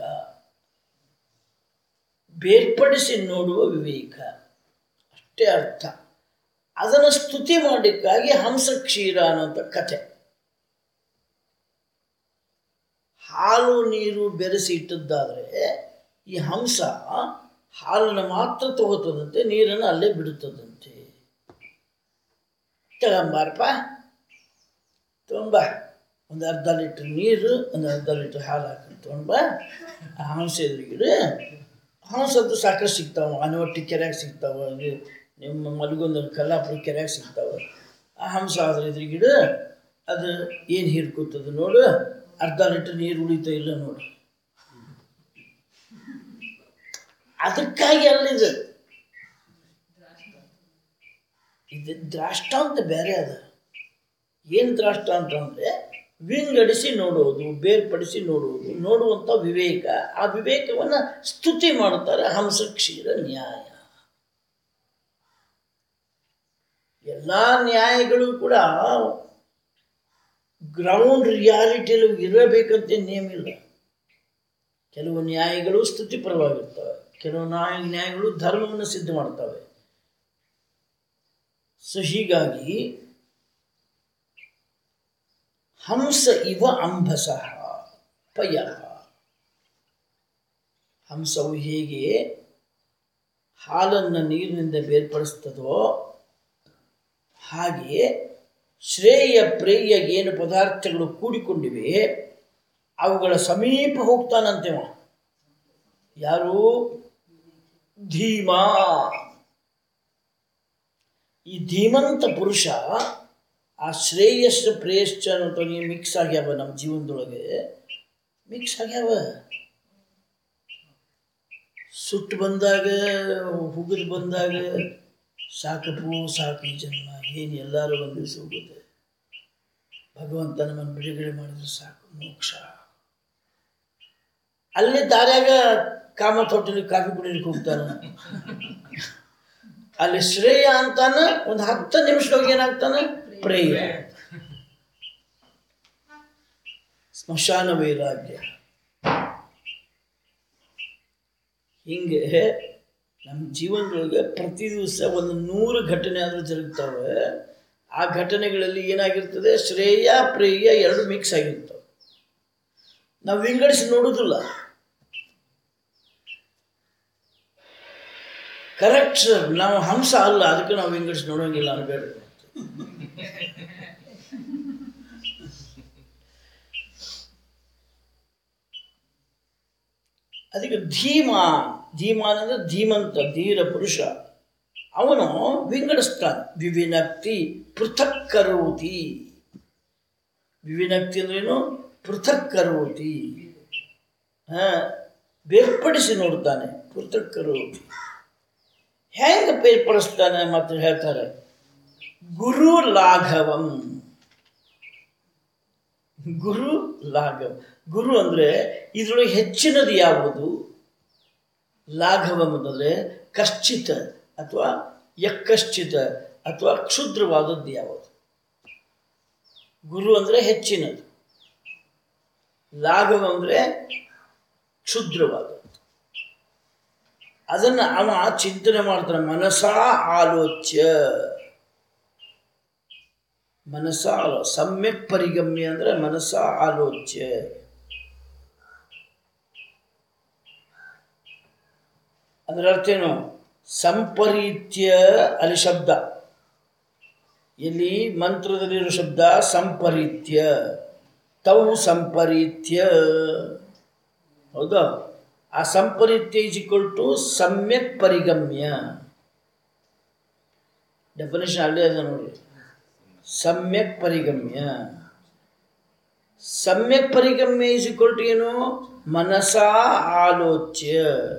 ಬೇರ್ಪಡಿಸಿ ನೋಡುವ ವಿವೇಕ ಅಷ್ಟೇ ಅರ್ಥ ಅದನ್ನು ಸ್ತುತಿ ಮಾಡಲಿಕ್ಕಾಗಿ ಹಂಸಕ್ಷೀರ ಅನ್ನೋಂಥ ಕಥೆ ಹಾಲು ನೀರು ಬೆರೆಸಿ ಇಟ್ಟದ್ದಾದರೆ ಈ ಹಂಸ ಹಾಲನ್ನು ಮಾತ್ರ ತಗೋತದಂತೆ ನೀರನ್ನು ಅಲ್ಲೇ ಬಿಡುತ್ತದಂತೆ ತಗೊಂಬಾರಪ್ಪ ತೊಗೊಂಬ ಒಂದು ಅರ್ಧ ಲೀಟ್ರ್ ನೀರು ಒಂದು ಅರ್ಧ ಲೀಟ್ರ್ ಹಾಲು ಹಾಕೊಂಡು ತೊಗೊಂಬ ಆ ಹಂಸ ಎದುರುಗಿಡು ಹಂಸದ್ದು ಸಾಕಷ್ಟು ಸಿಗ್ತಾವೆ ಅನವಟ್ಟಿ ಕೆರೆಯಾಗ ಸಿಗ್ತಾವೆ ಅಲ್ಲಿ ನಿಮ್ಮ ಮಲಗೊಂದು ಕಲ್ಲಾಪುರ ಕೆರೆಯಾಗ ಸಿಗ್ತಾವೆ ಆ ಹಂಸ ಅದ್ರ ಎದುರುಗಿಡು ಅದು ಏನು ಹೀರ್ಕೊತದ ನೋಡು ಅರ್ಧ ಲೀಟ್ರ್ ನೀರು ಉಳಿತಾ ಇಲ್ಲ ನೋಡು ಅದಕ್ಕಾಗಿ ಅಲ್ಲಿದೆ ಇದು ದ್ರಾಷ್ಟಾಂತ ಬೇರೆ ಅದ ಏನು ದ್ರಾಷ್ಟಾಂತ ಅಂದರೆ ವಿಂಗಡಿಸಿ ನೋಡುವುದು ಬೇರ್ಪಡಿಸಿ ನೋಡುವುದು ನೋಡುವಂಥ ವಿವೇಕ ಆ ವಿವೇಕವನ್ನು ಸ್ತುತಿ ಮಾಡುತ್ತಾರೆ ಹಂಸಕ್ಷೀರ ನ್ಯಾಯ ಎಲ್ಲ ನ್ಯಾಯಗಳು ಕೂಡ ಗ್ರೌಂಡ್ ರಿಯಾಲಿಟಿಯಲ್ಲಿ ಇರಬೇಕಂತ ನೇಮ್ ಇಲ್ಲ ಕೆಲವು ನ್ಯಾಯಗಳು ಸ್ತುತಿಪರವಾಗಿರ್ತವೆ ಕೆಲವು ನ್ಯಾಯ ನ್ಯಾಯಗಳು ಧರ್ಮವನ್ನು ಸಿದ್ಧ ಮಾಡ್ತವೆ ಸೊ ಹೀಗಾಗಿ ಹಂಸ ಇವ ಅಂಬಸ ಪಯ ಹಂಸವು ಹೇಗೆ ಹಾಲನ್ನು ನೀರಿನಿಂದ ಬೇರ್ಪಡಿಸ್ತದೋ ಹಾಗೆಯೇ ಶ್ರೇಯ ಪ್ರೇಯ ಏನು ಪದಾರ್ಥಗಳು ಕೂಡಿಕೊಂಡಿವೆ ಅವುಗಳ ಸಮೀಪ ಹೋಗ್ತಾನಂತೆ ಅವ. ಯಾರು ಧೀಮಾ ಈ ಧೀಮಂತ ಪುರುಷ ಆ ಶ್ರೇಯಸ್ಸ ಪ್ರೇಯಶ್ಚ ಅನ್ನೋ ಮಿಕ್ಸ್ ಆಗ್ಯಾವ ನಮ್ಮ ಜೀವನದೊಳಗೆ ಮಿಕ್ಸ್ ಆಗ್ಯಾವ ಸುಟ್ಟು ಬಂದಾಗ ಹುಗಿದು ಬಂದಾಗ ಸಾಕಪ್ಪು ಸಾಕು ಈ ಜನ್ಮ ಏನು ಎಲ್ಲರೂ ಒಂದು ದಿವಸ ಹೋಗುತ್ತೆ ಭಗವಂತ ನಮ್ಮನ್ನು ಬಿಡುಗಡೆ ಮಾಡಿದ್ರೆ ಸಾಕು ಮೋಕ್ಷ ಅಲ್ಲಿ ದಾರ್ಯಾಗ ಕಾಮತ್ ಹೋಟೆಲಿಗೆ ಕಾಫಿ ಕುಡಿಲಿಕ್ಕೆ ಹೋಗ್ತಾನೆ ಅಲ್ಲಿ ಶ್ರೇಯ ಅಂತಾನ ಒಂದು ಹತ್ತು ನಿಮಿಷದೊಳಗೆ ಏನಾಗ್ತಾನೆ ಪ್ರೇಯ ಸ್ಮಶಾನ ವೈರಾಗ್ಯ ಹಿಂಗೆ ನಮ್ಮ ಜೀವನದೊಳಗೆ ಪ್ರತಿ ದಿವಸ ಒಂದು ನೂರು ಘಟನೆ ಆದರೂ ಜರುಗ್ತವೆ ಆ ಘಟನೆಗಳಲ್ಲಿ ಏನಾಗಿರ್ತದೆ ಶ್ರೇಯ ಪ್ರೇಯ ಎರಡು ಮಿಕ್ಸ್ ಆಗಿರ್ತವೆ ನಾವು ವಿಂಗಡಿಸಿ ನೋಡೋದಿಲ್ಲ ಕರೆಕ್ಟ್ ಸರ್ ನಾವು ಹಂಸ ಅಲ್ಲ ಅದಕ್ಕೆ ನಾವು ವಿಂಗಡಿಸಿ ನೋಡೋಂಗಿಲ್ಲ ಅನ್ಬೇಡ ಅದಕ್ಕೆ ಧೀಮ ಧೀಮಾನ್ ಅಂದರೆ ಧೀಮಂತ ಧೀರ ಪುರುಷ ಅವನು ವಿಂಗಡಿಸ್ತಾನೆ ವಿವಿನಕ್ತಿ ಪೃಥಕ್ ಕರೋತಿ ವಿವಿನಕ್ತಿ ಅಂದ್ರೇನು ಪೃಥಕ್ ಕರೋತಿ ಹಾ ಬೇರ್ಪಡಿಸಿ ನೋಡ್ತಾನೆ ಪೃಥಕ್ ಕರೋತಿ ಹೆಂಗೆ ಬೇರ್ಪಡಿಸ್ತಾನೆ ಮತ್ತು ಹೇಳ್ತಾರೆ ಗುರು ಲಾಘವಂ ಗುರು ಲಾಘವ ಗುರು ಅಂದರೆ ಇದರೊಳಗೆ ಹೆಚ್ಚಿನದು ಯಾವುದು ಲಾಘವಂ ಅಂತಂದರೆ ಕಶ್ಚಿತ ಅಥವಾ ಯಕ್ಕಶ್ಚಿತ ಅಥವಾ ಕ್ಷುದ್ರವಾದದ್ದು ಯಾವುದು ಗುರು ಅಂದರೆ ಹೆಚ್ಚಿನದು ಲಾಘವ ಅಂದರೆ ಕ್ಷುದ್ರವಾದದ್ದು ಅದನ್ನು ಅವ ಚಿಂತನೆ ಮಾಡ್ತಾನೆ ಮನಸಾ ಆಲೋಚ್ಯ ಮನಸ ಆಲೋ ಸಮ್ಯಕ್ ಪರಿಗಮ್ಯ ಅಂದರೆ ಮನಸ ಆಲೋಚ್ಯ ಅದರ ಅರ್ಥ ಏನು ಸಂಪರೀತ್ಯ ಅಲ್ಲಿ ಶಬ್ದ ಇಲ್ಲಿ ಮಂತ್ರದಲ್ಲಿರೋ ಶಬ್ದ ಸಂಪರೀತ್ಯ ತೌ ಸಂಪರೀತ್ಯ ಹೌದಾ ಆ ಸಂಪರೀತ್ಯ ಇಸ್ ಈಕ್ವಲ್ ಟು ಸಮ್ಯಕ್ ಪರಿಗಮ್ಯ ಡೆಫಿನೇಷನ್ ಅಲ್ಲೇ ಅದ ನೋಡಿ ಸಮ್ಯಕ್ ಪರಿಗಮ್ಯ ಸಮ್ಯಕ್ ಪರಿಗಮ್ಯ ಇಸ್ ಈಕ್ವಲ್ ಟು ಏನು ಮನಸಾ ಆಲೋಚ್ಯ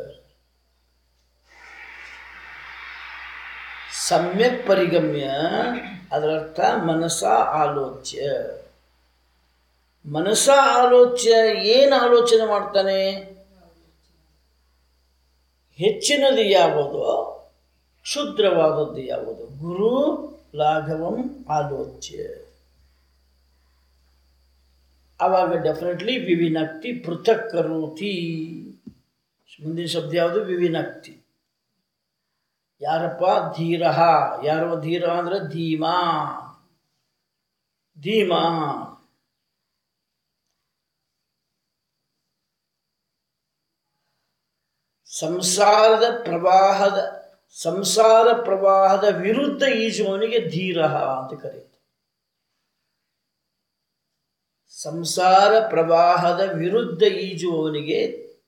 ಸಮ್ಯಕ್ ಪರಿಗಮ್ಯ ಅದರ ಅರ್ಥ ಮನಸ ಆಲೋಚ್ಯ ಮನಸ ಆಲೋಚ್ಯ ಏನು ಆಲೋಚನೆ ಮಾಡ್ತಾನೆ ಹೆಚ್ಚಿನದು ಯಾವುದು ಕ್ಷುದ್ರವಾದದ್ದು ಯಾವುದು ಗುರು ಲಾಘವಂ ಆಲೋಚ್ಯ ಆವಾಗ ಡೆಫಿನೆಟ್ಲಿ ವಿವಿನಕ್ತಿ ಪೃಥಕ್ ಕರೋತಿ ಮುಂದಿನ ಶಬ್ದ ಯಾವುದು ವಿವಿನಕ್ತಿ ಯಾರಪ್ಪ ಧೀರ ಯಾರವ ಧೀರ ಅಂದ್ರೆ ಧೀಮಾ ಧೀಮಾ ಸಂಸಾರದ ಪ್ರವಾಹದ ಸಂಸಾರ ಪ್ರವಾಹದ ವಿರುದ್ಧ ಈಜುವವನಿಗೆ ಧೀರ ಅಂತ ಕರೀತಾರೆ ಸಂಸಾರ ಪ್ರವಾಹದ ವಿರುದ್ಧ ಈಜುವವನಿಗೆ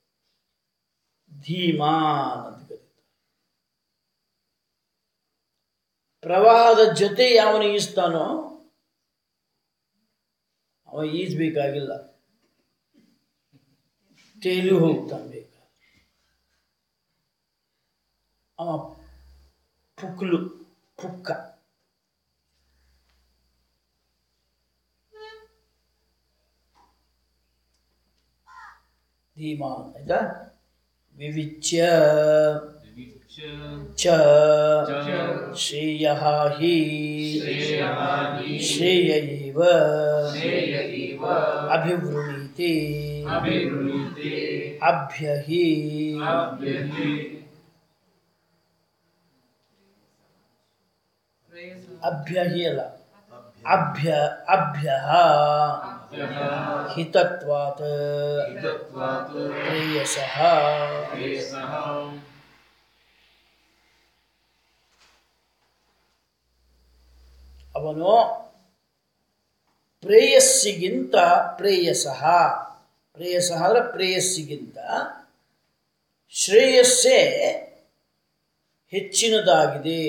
ಧೀಮಾನ್ ಅಂತ ಕರೀತಾರೆ ಪ್ರವಾಹದ ಜೊತೆ ಯಾವನು ಈಜ್ತಾನೋ ಅವ ಈಜ್ಬೇಕಾಗಿಲ್ಲ ತೇಲಿ ಹೋಗ್ತಾನೆ ಬೇಕಾ ಅವ ಪುಕ್ಲು ಪುಕ್ಕ ಧೀಮಾನ್ ಆಯ್ತಾ ವಿವಿಚ್ಯ ವಿವಿಚ್ಯ ಚ ಚ ಶ್ರೇಯ ಹಿ ಶ್ರೇಯಃ ಹಿ ಶ್ರೇಯ ಇವ ಶ್ರೇಯ ಇವ ಅಭಿವೃಣೀತಿ ಅಭಿವೃದ್ಧಿ ಅಭ್ಯಹಿ ಅಭ್ಯಹಿ ಅಭ್ಯಹಿ ಅಲ್ಲ ಅಭ್ಯ ಅಭ್ಯ ಅಭ್ಯಃ ಹಿತತ್ವಾತ್ ಹಿತತ್ವಾತ್ ಪ್ರೇಯಸಃ ಪ್ರೇಯಸಃ ಅವನು ಪ್ರೇಯಸ್ಸಿಗಿಂತ ಪ್ರೇಯಸಃ ಪ್ರೇಯಸಃ ಅಂದರೆ ಪ್ರೇಯಸ್ಸಿಗಿಂತ ಶ್ರೇಯಸ್ಸೇ ಹೆಚ್ಚಿನದಾಗಿದೆ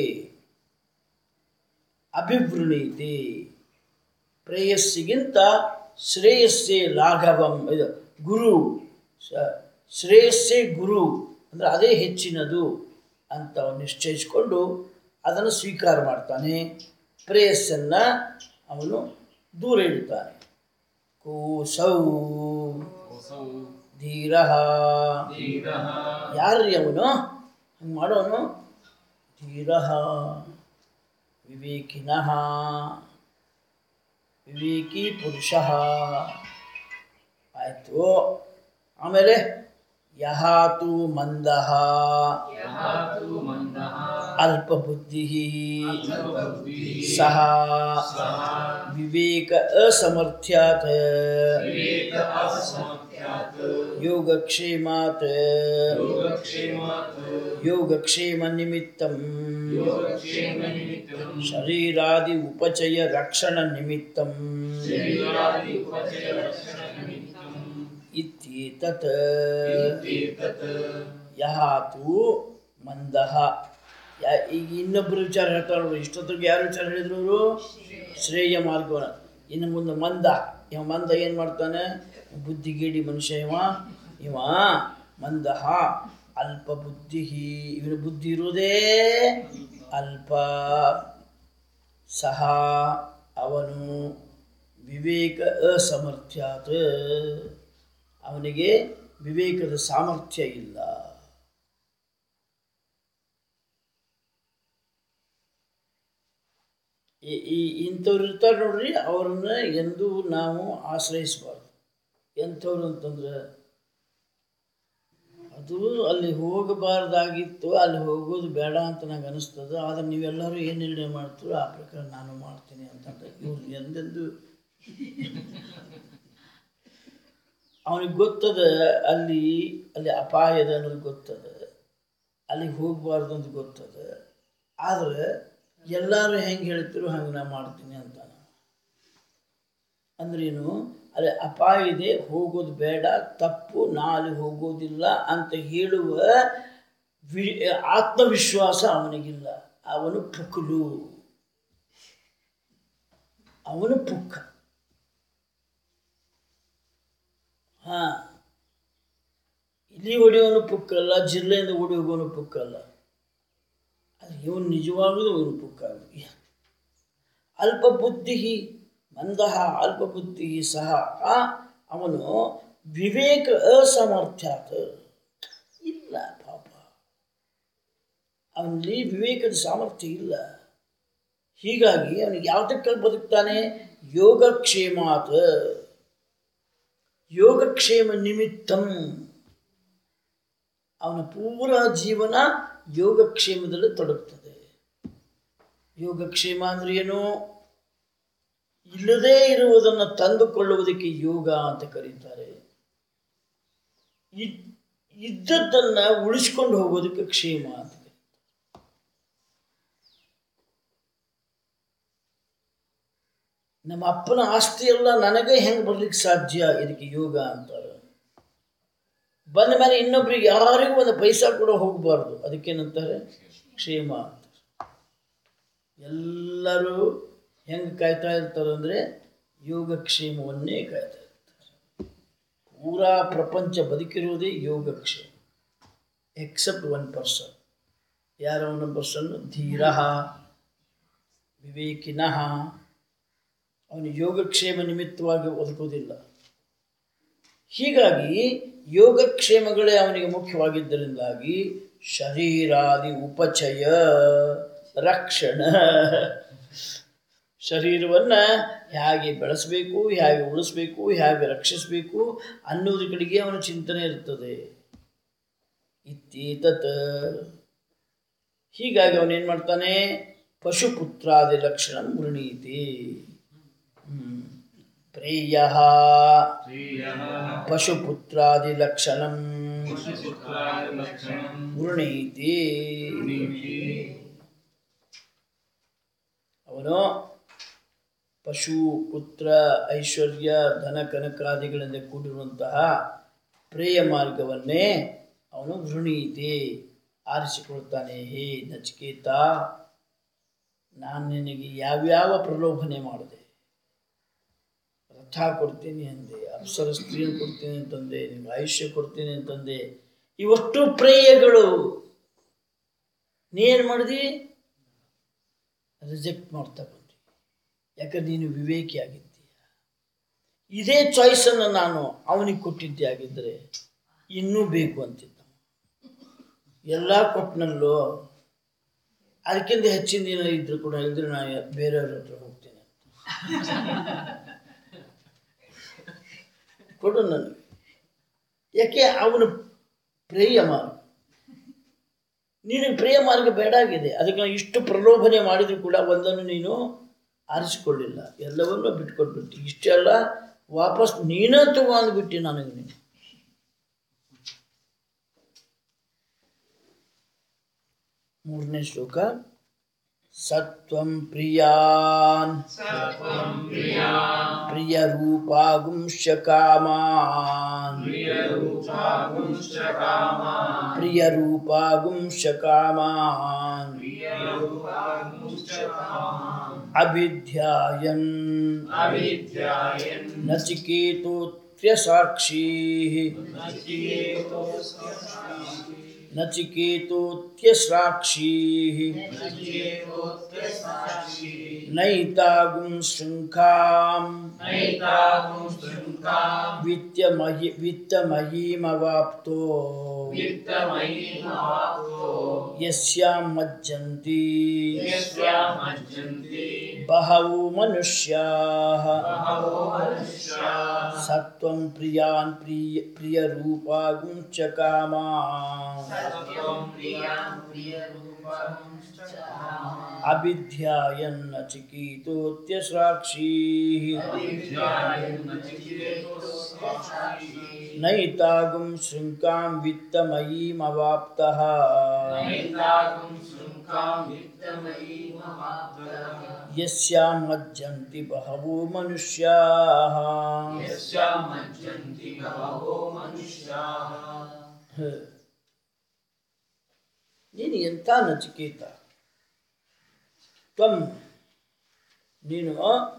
ಅಭಿವೃಣೀತಿ ಪ್ರೇಯಸ್ಸಿಗಿಂತ ಶ್ರೇಯಸ್ಸೇ ಲಾಘವಂ ಇದು ಗುರು ಶ- ಶ್ರೇಯಸ್ಸೇ ಗುರು ಅಂದರೆ ಅದೇ ಹೆಚ್ಚಿನದು ಅಂತ ಅವನು ನಿಶ್ಚಯಿಸಿಕೊಂಡು ಅದನ್ನು ಸ್ವೀಕಾರ ಮಾಡ್ತಾನೆ ಪ್ರೇಯಸ್ಸನ್ನು ಅವನು ದೂರ ಇಡ್ತಾನೆ ಕೂಸೌ ಹೊಸೌ ಧೀರ ಧೀರ ಧೀರಃ ಯಾರ್ರಿ ಅವನು ಹಂಗೆ ಮಾಡೋನು ಧೀರ ವಿವೇಕಿನಃ ವಿವೇಕಿ ಪುರುಷ ಆಯಿತು ಆಮೇಲೆ ಯಹಾತು ಮಂದಃ ಯಹಾತು ಮಂದಃ ಅಲ್ಪಬುದ್ಧಿ ಅಲ್ಪಬುದ್ಧಿಃ ಸಹ ಸಹ ವಿವೇಕ ಅಸಮರ್ಥ್ಯಾತ್ ವಿವೇಕ ಅಸಮರ್ಥ್ಯಾತ್ ಯೋಗಕ್ಷೇಮಾತ್ ಯೋಗಕ್ಷೇಮಾತ್ ಯೋಗಕ್ಷೇಮ ನಿಮಿತ್ತಂ ಯೋಗಕ್ಷೇಮನಿಮಿತ್ತಂ ಶರೀರಾದಿ ಉಪಚಯ ರಕ್ಷಣ ನಿಮಿತ್ತಂ ಶರೀರಾದಿ ಉಪಚಯ ರಕ್ಷಣನಿಮಿತ್ತಂ ಇತ್ಯೇತತ್ ಇತ್ಯೇತತ್ ಯಹಾತು ಮಂದಃ ಯಾ- ಈಗ ಇನ್ನೊಬ್ಬರು ವಿಚಾರ ಹೇಳ್ತಾರೆ ನೋಡ್ರಿ ಇಷ್ಟೊತ್ತಿಗೆ ಯಾರು ವಿಚಾರ ಹೇಳಿದ್ರು ಅವರು ಶ್ರೇಯ ಮಾರ್ಗವನ್ನ ಇನ್ನು ಮುಂದೆ ಮಂದ ಇವ ಮಂದ ಏನು ಮಾಡ್ತಾನೆ ಬುದ್ಧಿಗೇಡಿ ಮನುಷ್ಯ ಇವ ಇವ ಮಂದಃ ಅಲ್ಪ ಬುದ್ಧಿ ಇವನ ಬುದ್ಧಿ ಇರುವುದೇ ಅಲ್ಪ ಸಹ ಅವನು ವಿವೇಕ ಅಸಮರ್ಥ್ಯಾತ್ ಅವನಿಗೆ ವಿವೇಕದ ಸಾಮರ್ಥ್ಯ ಇಲ್ಲ ಈ- ಈ ಇಂಥವ್ರು ಇರ್ತಾರೆ ನೋಡ್ರಿ ಅವ್ರನ್ನ ಎಂದೂ ನಾವು ಆಶ್ರಯಿಸಬಾರ್ದು ಎಂಥವ್ರು ಅಂತಂದ್ರೆ ಅದು ಅಲ್ಲಿ ಹೋಗಬಾರ್ದಾಗಿತ್ತು ಅಲ್ಲಿ ಹೋಗೋದು ಬೇಡ ಅಂತ ನಂಗೆ ಅನಿಸ್ತದೆ ಆದರೆ ನೀವೆಲ್ಲರೂ ಏನು ನಿರ್ಣಯ ಮಾಡ್ತೀರೋ ಆ ಪ್ರಕಾರ ನಾನು ಮಾಡ್ತೀನಿ ಅಂತಂದ್ರೆ ಇವ್ರು ಎಂದೆಂದು ಅವನಿಗೆ ಗೊತ್ತದ ಅಲ್ಲಿ ಅಲ್ಲಿ ಅಪಾಯದ ಅನ್ನೋದು ಗೊತ್ತದ ಅಲ್ಲಿಗೆ ಹೋಗಬಾರ್ದು ಅಂತ ಗೊತ್ತದ ಆದರೆ ಎಲ್ಲರೂ ಹೆಂಗೆ ಹೇಳ್ತಿರೋ ಹಂಗೆ ನಾ ಮಾಡ್ತೀನಿ ಅಂತಾನೆ ಅಂದ್ರೇನು ಅಲ್ಲಿ ಅಪಾಯ ಇದೆ ಹೋಗೋದು ಬೇಡ ತಪ್ಪು ನಾ ಅಲ್ಲಿ ಹೋಗೋದಿಲ್ಲ ಅಂತ ಹೇಳುವ ವಿ ಆತ್ಮವಿಶ್ವಾಸ ಅವನಿಗಿಲ್ಲ ಅವನು ಪುಕ್ಕಲು ಅವನು ಪುಕ್ಕ ಹಾ ಇಲ್ಲಿ ಹೊಡೆಯೋನು ಪುಕ್ಕಲ್ಲ ಜಿಲ್ಲೆಯಿಂದ ಓಡಿ ಹೋಗೋನು ಪುಕ್ಕಲ್ಲ ಅದು ಇವನು ನಿಜವಾಗಲೂ ಇವನು ಪುಕ್ಕ ಅಲ್ಪ ಬುದ್ಧಿ ಮಂದಃ ಅಲ್ಪ ಬುದ್ಧಿ ಸಹ ಅವನು ವಿವೇಕ ಅಸಮರ್ಥ್ಯಾತ್ ಇಲ್ಲ ಪಾಪ ಅವನಲ್ಲಿ ವಿವೇಕದ ಸಾಮರ್ಥ್ಯ ಇಲ್ಲ ಹೀಗಾಗಿ ಅವನಿಗೆ ಯಾವುದಕ್ಕೆ ಬದುಕ್ತಾನೆ ಯೋಗಕ್ಷೇಮಾತ್ ಯೋಗಕ್ಷೇಮ ನಿಮಿತ್ತಂ ಅವನ ಪೂರ ಜೀವನ ಯೋಗಕ್ಷೇಮದಲ್ಲಿ ತೊಡಗ್ತದೆ ಯೋಗಕ್ಷೇಮ ಅಂದ್ರೆ ಏನು ಇಲ್ಲದೇ ಇರುವುದನ್ನು ತಂದುಕೊಳ್ಳುವುದಕ್ಕೆ ಯೋಗ ಅಂತ ಕರೀತಾರೆ ಇದ್- ಇದ್ದದ್ದನ್ನ ಉಳಿಸ್ಕೊಂಡು ಹೋಗೋದಕ್ಕೆ ಕ್ಷೇಮ ಅಂತ ಕರೀತಾರೆ ನಮ್ಮ ಅಪ್ಪನ ಆಸ್ತಿ ಎಲ್ಲ ನನಗೆ ಹೆಂಗೆ ಬರ್ಲಿಕ್ಕೆ ಸಾಧ್ಯ ಇದಕ್ಕೆ ಯೋಗ ಅಂತಾರೆ ಬಂದ ಮೇಲೆ ಇನ್ನೊಬ್ರಿಗೆ ಯಾರಿಗೂ ಒಂದು ಪೈಸಾ ಕೂಡ ಹೋಗಬಾರ್ದು ಅದಕ್ಕೇನಂತಾರೆ ಕ್ಷೇಮ ಅಂತ ಎಲ್ಲರೂ ಹೆಂಗೆ ಕಾಯ್ತಾ ಇರ್ತಾರೆ ಅಂದರೆ ಯೋಗಕ್ಷೇಮವನ್ನೇ ಕಾಯ್ತಾ ಇರ್ತಾರೆ ಪೂರಾ ಪ್ರಪಂಚ ಬದುಕಿರುವುದೇ ಯೋಗಕ್ಷೇಮ ಎಕ್ಸೆಪ್ಟ್ ಒನ್ ಪರ್ಸನ್ ಯಾರ ಒನ್ ಪರ್ಸನ್ ಧೀರ ವಿವೇಕಿನಃ ಅವನು ಯೋಗಕ್ಷೇಮ ನಿಮಿತ್ತವಾಗಿ ಬದುಕುವುದಿಲ್ಲ ಹೀಗಾಗಿ ಯೋಗಕ್ಷೇಮಗಳೇ ಅವನಿಗೆ ಮುಖ್ಯವಾಗಿದ್ದರಿಂದಾಗಿ ಶರೀರಾದಿ ಉಪಚಯ ರಕ್ಷಣ ಶರೀರವನ್ನು ಹೇಗೆ ಬೆಳೆಸಬೇಕು ಹೇಗೆ ಉಳಿಸ್ಬೇಕು ಹೇಗೆ ರಕ್ಷಿಸಬೇಕು ಅನ್ನೋದ್ರ ಕಡೆಗೆ ಅವನ ಚಿಂತನೆ ಇರ್ತದೆ ಇತ್ತೀತತ್ ಹೀಗಾಗಿ ಅವನೇನು ಮಾಡ್ತಾನೆ ಪಶುಪುತ್ರಾದಿ ಲಕ್ಷಣ ವೃಣೀತಿ ಪ್ರೇಯ ಪ್ರಿಯಃ ಪಶುಪುತ್ರಾದಿ ಲಕ್ಷಣ ಪುರುಷಪುತ್ರಾದಿಲಕ್ಷಣಂ ವೃಣೀತಿ ನೀತಿ ಅವನು ಪಶು ಪುತ್ರ ಐಶ್ವರ್ಯ ಧನ ಕನಕಾದಿಗಳಿಂದ ಕೂಡಿರುವಂತಹ ಪ್ರೇಯ ಮಾರ್ಗವನ್ನೇ ಅವನು ವೃಣೀತಿ ಆರಿಸಿಕೊಳ್ತಾನೆ ಹೇ ನಚಿಕೇತ ನಾನು ನಿನಗೆ ಯಾವ್ಯಾವ ಪ್ರಲೋಭನೆ ಮಾಡಿದೆ ರಥ ಕೊಡ್ತೀನಿ ಅಂದೆ ಅಪ್ಸರ ಸ್ತ್ರೀಯನ್ನು ಕೊಡ್ತೀನಿ ಅಂತಂದೆ ನಿಮ್ಗೆ ಆಯುಷ್ಯ ಕೊಡ್ತೀನಿ ಅಂತಂದೆ ಇವಷ್ಟು ಪ್ರೇಯಗಳು ನೀನು ಮಾಡಿದಿ ರಿಜೆಕ್ಟ್ ಮಾಡ್ತಾ ಬಂದ್ರಿ ಯಾಕಂದ್ರೆ ನೀನು ವಿವೇಕಿ ಆಗಿದ್ದೀಯ ಇದೇ ಚಾಯ್ಸನ್ನು ನಾನು ಅವನಿಗೆ ಕೊಟ್ಟಿದ್ದೆ ಆಗಿದ್ದರೆ ಇನ್ನೂ ಬೇಕು ಅಂತಿದ್ದ ಎಲ್ಲ ಕೊಟ್ಟನಲ್ಲೋ ಅದಕ್ಕಿಂತ ಹೆಚ್ಚಿನ ದಿನ ಇದ್ರು ಕೂಡ ಇದ್ರೆ ನಾನು ಬೇರೆಯವ್ರ ಹತ್ರ ಹೋಗ್ತೇನೆ ಕೊಡು ನನಗೆ ಯಾಕೆ ಅವನು ಪ್ರೇಯ ಮಾರ್ಗ ನಿನಗೆ ಪ್ರಿಯ ಮಾರ್ಗ ಬೇಡ ಆಗಿದೆ ಅದಕ್ಕೆ ನಾನು ಇಷ್ಟು ಪ್ರಲೋಭನೆ ಮಾಡಿದರೂ ಕೂಡ ಒಂದನ್ನು ನೀನು ಆರಿಸಿಕೊಳ್ಳಿಲ್ಲ ಎಲ್ಲವನ್ನೂ ಬಿಟ್ಕೊಟ್ಬಿಟ್ಟು ಇಷ್ಟೆಲ್ಲ ವಾಪಸ್ ನೀನೇ ತಗೋ ಅಂದ್ಬಿಟ್ಟು ನನಗೆ ನೀನು ಮೂರನೇ ಶ್ಲೋಕ ಸತ್ವಂ ಪ್ರಿಯಾನ್ ಪ್ರಿಯ ರೂಪಾಗುಂಶ ಕಾಮಾನ್ ಪ್ರಿಯ ರೂಪಾಗುಂಶ ಕಾಮಾನ್ ಅಭಿಧ್ಯಾಯನ್ ನಚಿಕೇತೋತ್ರ್ಯ ಸಾಕ್ಷಿ ನಚಿಕೇತೋತ್ಯ ಸಾಕ್ಷಿ ನೈತಾಗುಂ ಶೃಂಖಾಂ ವಿತ್ತಮಹಿ ವಿತ್ತಮಹೀಮವಾಪ್ತೋ ಯಸ್ಯಾಂ ಮಜ್ಜಂತಿ ಬಹವೋ ಮನುಷ್ಯಾಃ ಸತ್ವಂ ಪ್ರಿಯಾನ್ ಪ್ರಿಯ ಪ್ರಿಯರೂಪಾಗುಂ ಚ ಕಾಮಾನ್ ಅಭಿಧ್ಯಾಯನ್ ನಚಿಕೇತೋತ್ಯ ಸಾಕ್ಷಿ ನೈತಾಗುಂ ಶೃಂಕಾಂ ವಿತ್ತಮಯೀಮವಾಪ್ತಃ ಯಸ್ಯಾಂ ಮಜ್ಜಂತಿ ಬಹವೋ ಮನುಷ್ಯಾಃ ಹ. ನೀನು ಎಂಥ ನಚಿಕೇತ ತ್ವಂ ನೀನು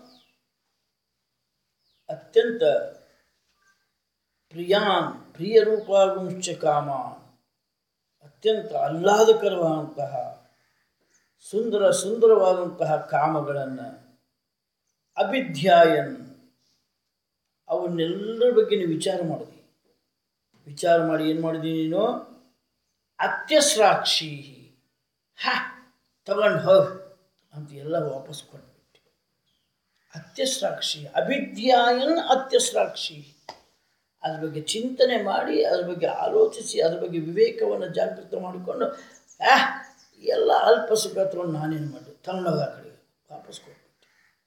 ಅತ್ಯಂತ ಪ್ರಿಯಾನ್ ಪ್ರಿಯ ರೂಪಾಗುಂಶ ಕಾಮಾನ್ ಅತ್ಯಂತ ಆಹ್ಲಾದಕರವಾದಂತಹ ಸುಂದರ ಸುಂದರವಾದಂತಹ ಕಾಮಗಳನ್ನು ಅಭಿಧ್ಯಾಯನ್ ಅವನ್ನೆಲ್ಲರ ಬಗ್ಗೆ ನೀವು ವಿಚಾರ ಮಾಡಿದಿ ವಿಚಾರ ಮಾಡಿ ಏನು ಮಾಡಿದಿ ನೀನು ಅತ್ಯಸ್ರಾಕ್ಷಿ ಹಾ ತಗೊಂಡು ಹೋಗ್ ಅಂತ ಎಲ್ಲ ವಾಪಸ್ ಕೊಟ್ಬಿಟ್ಟು ಅತ್ಯಸ್ರಾಕ್ಷಿ ಅಭಿಧ್ಯಾಯನ್ ಅತ್ಯಸ್ರಾಕ್ಷಿ ಅದ್ರ ಬಗ್ಗೆ ಚಿಂತನೆ ಮಾಡಿ ಅದ್ರ ಬಗ್ಗೆ ಆಲೋಚಿಸಿ ಅದ್ರ ಬಗ್ಗೆ ವಿವೇಕವನ್ನು ಜಾಗೃತ ಮಾಡಿಕೊಂಡು ಆ ಎಲ್ಲ ಅಲ್ಪ ಸುಖ ತಗೊಂಡು ನಾನೇನು ಮಾಡಿ ತಗೊಂಡೋಗ ಆ ಕಡೆಗೆ ವಾಪಸ್ ಕೊಟ್ಬಿಟ್ಟೆ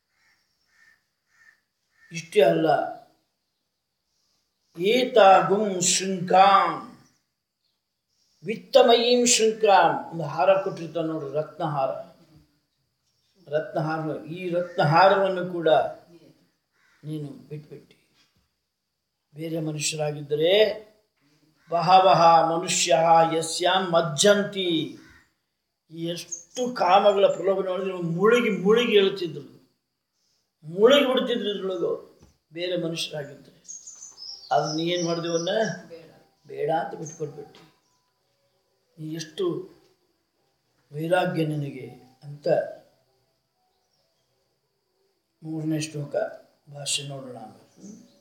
ಇಷ್ಟೇ ಅಲ್ಲ ಏತಾಗುಂ ಶೃಂಕಾಂ ವಿತ್ತಮಯೀಂ ಶೃಂಕಾಂ ಒಂದು ಹಾರ ಕೊಟ್ಟಿರ್ತಾನೆ ನೋಡಿ ರತ್ನಹಾರ ರತ್ನಹಾರ ಈ ರತ್ನಹಾರವನ್ನು ಕೂಡ ನೀನು ಬಿಟ್ಬಿಟ್ಟು ಬೇರೆ ಮನುಷ್ಯರಾಗಿದ್ದರೆ ಬಹವಹ ಮನುಷ್ಯ ಯಸ್ಯಾಂ ಮಜ್ಜಂತಿ ಎಷ್ಟು ಕಾಮಗಳ ಪ್ರಲೋಭನೆ ನೋಡಿದ್ರೆ ಮುಳುಗಿ ಮುಳುಗಿ ಹೇಳ್ತಿದ್ರು ಮುಳುಗಿ ಬಿಡ್ತಿದ್ರು ಇದ್ರೊಳಗೆ ಬೇರೆ ಮನುಷ್ಯರಾಗಿದ್ದರೆ ಅದು ನೀ ಏನು ಮಾಡಿದೆವನ್ನ ಬೇಡ ಅಂತ ಬಿಟ್ಕೊಟ್ಬಿಟ್ಟು ನೀ ಎಷ್ಟು ವೈರಾಗ್ಯ ನಿನಗೆ ಅಂತ ಮೂರನೇ ಶ್ಲೋಕ ಭಾಷೆ ನೋಡೋಣ ಆಮೇಲೆ ಹ್ಮ್?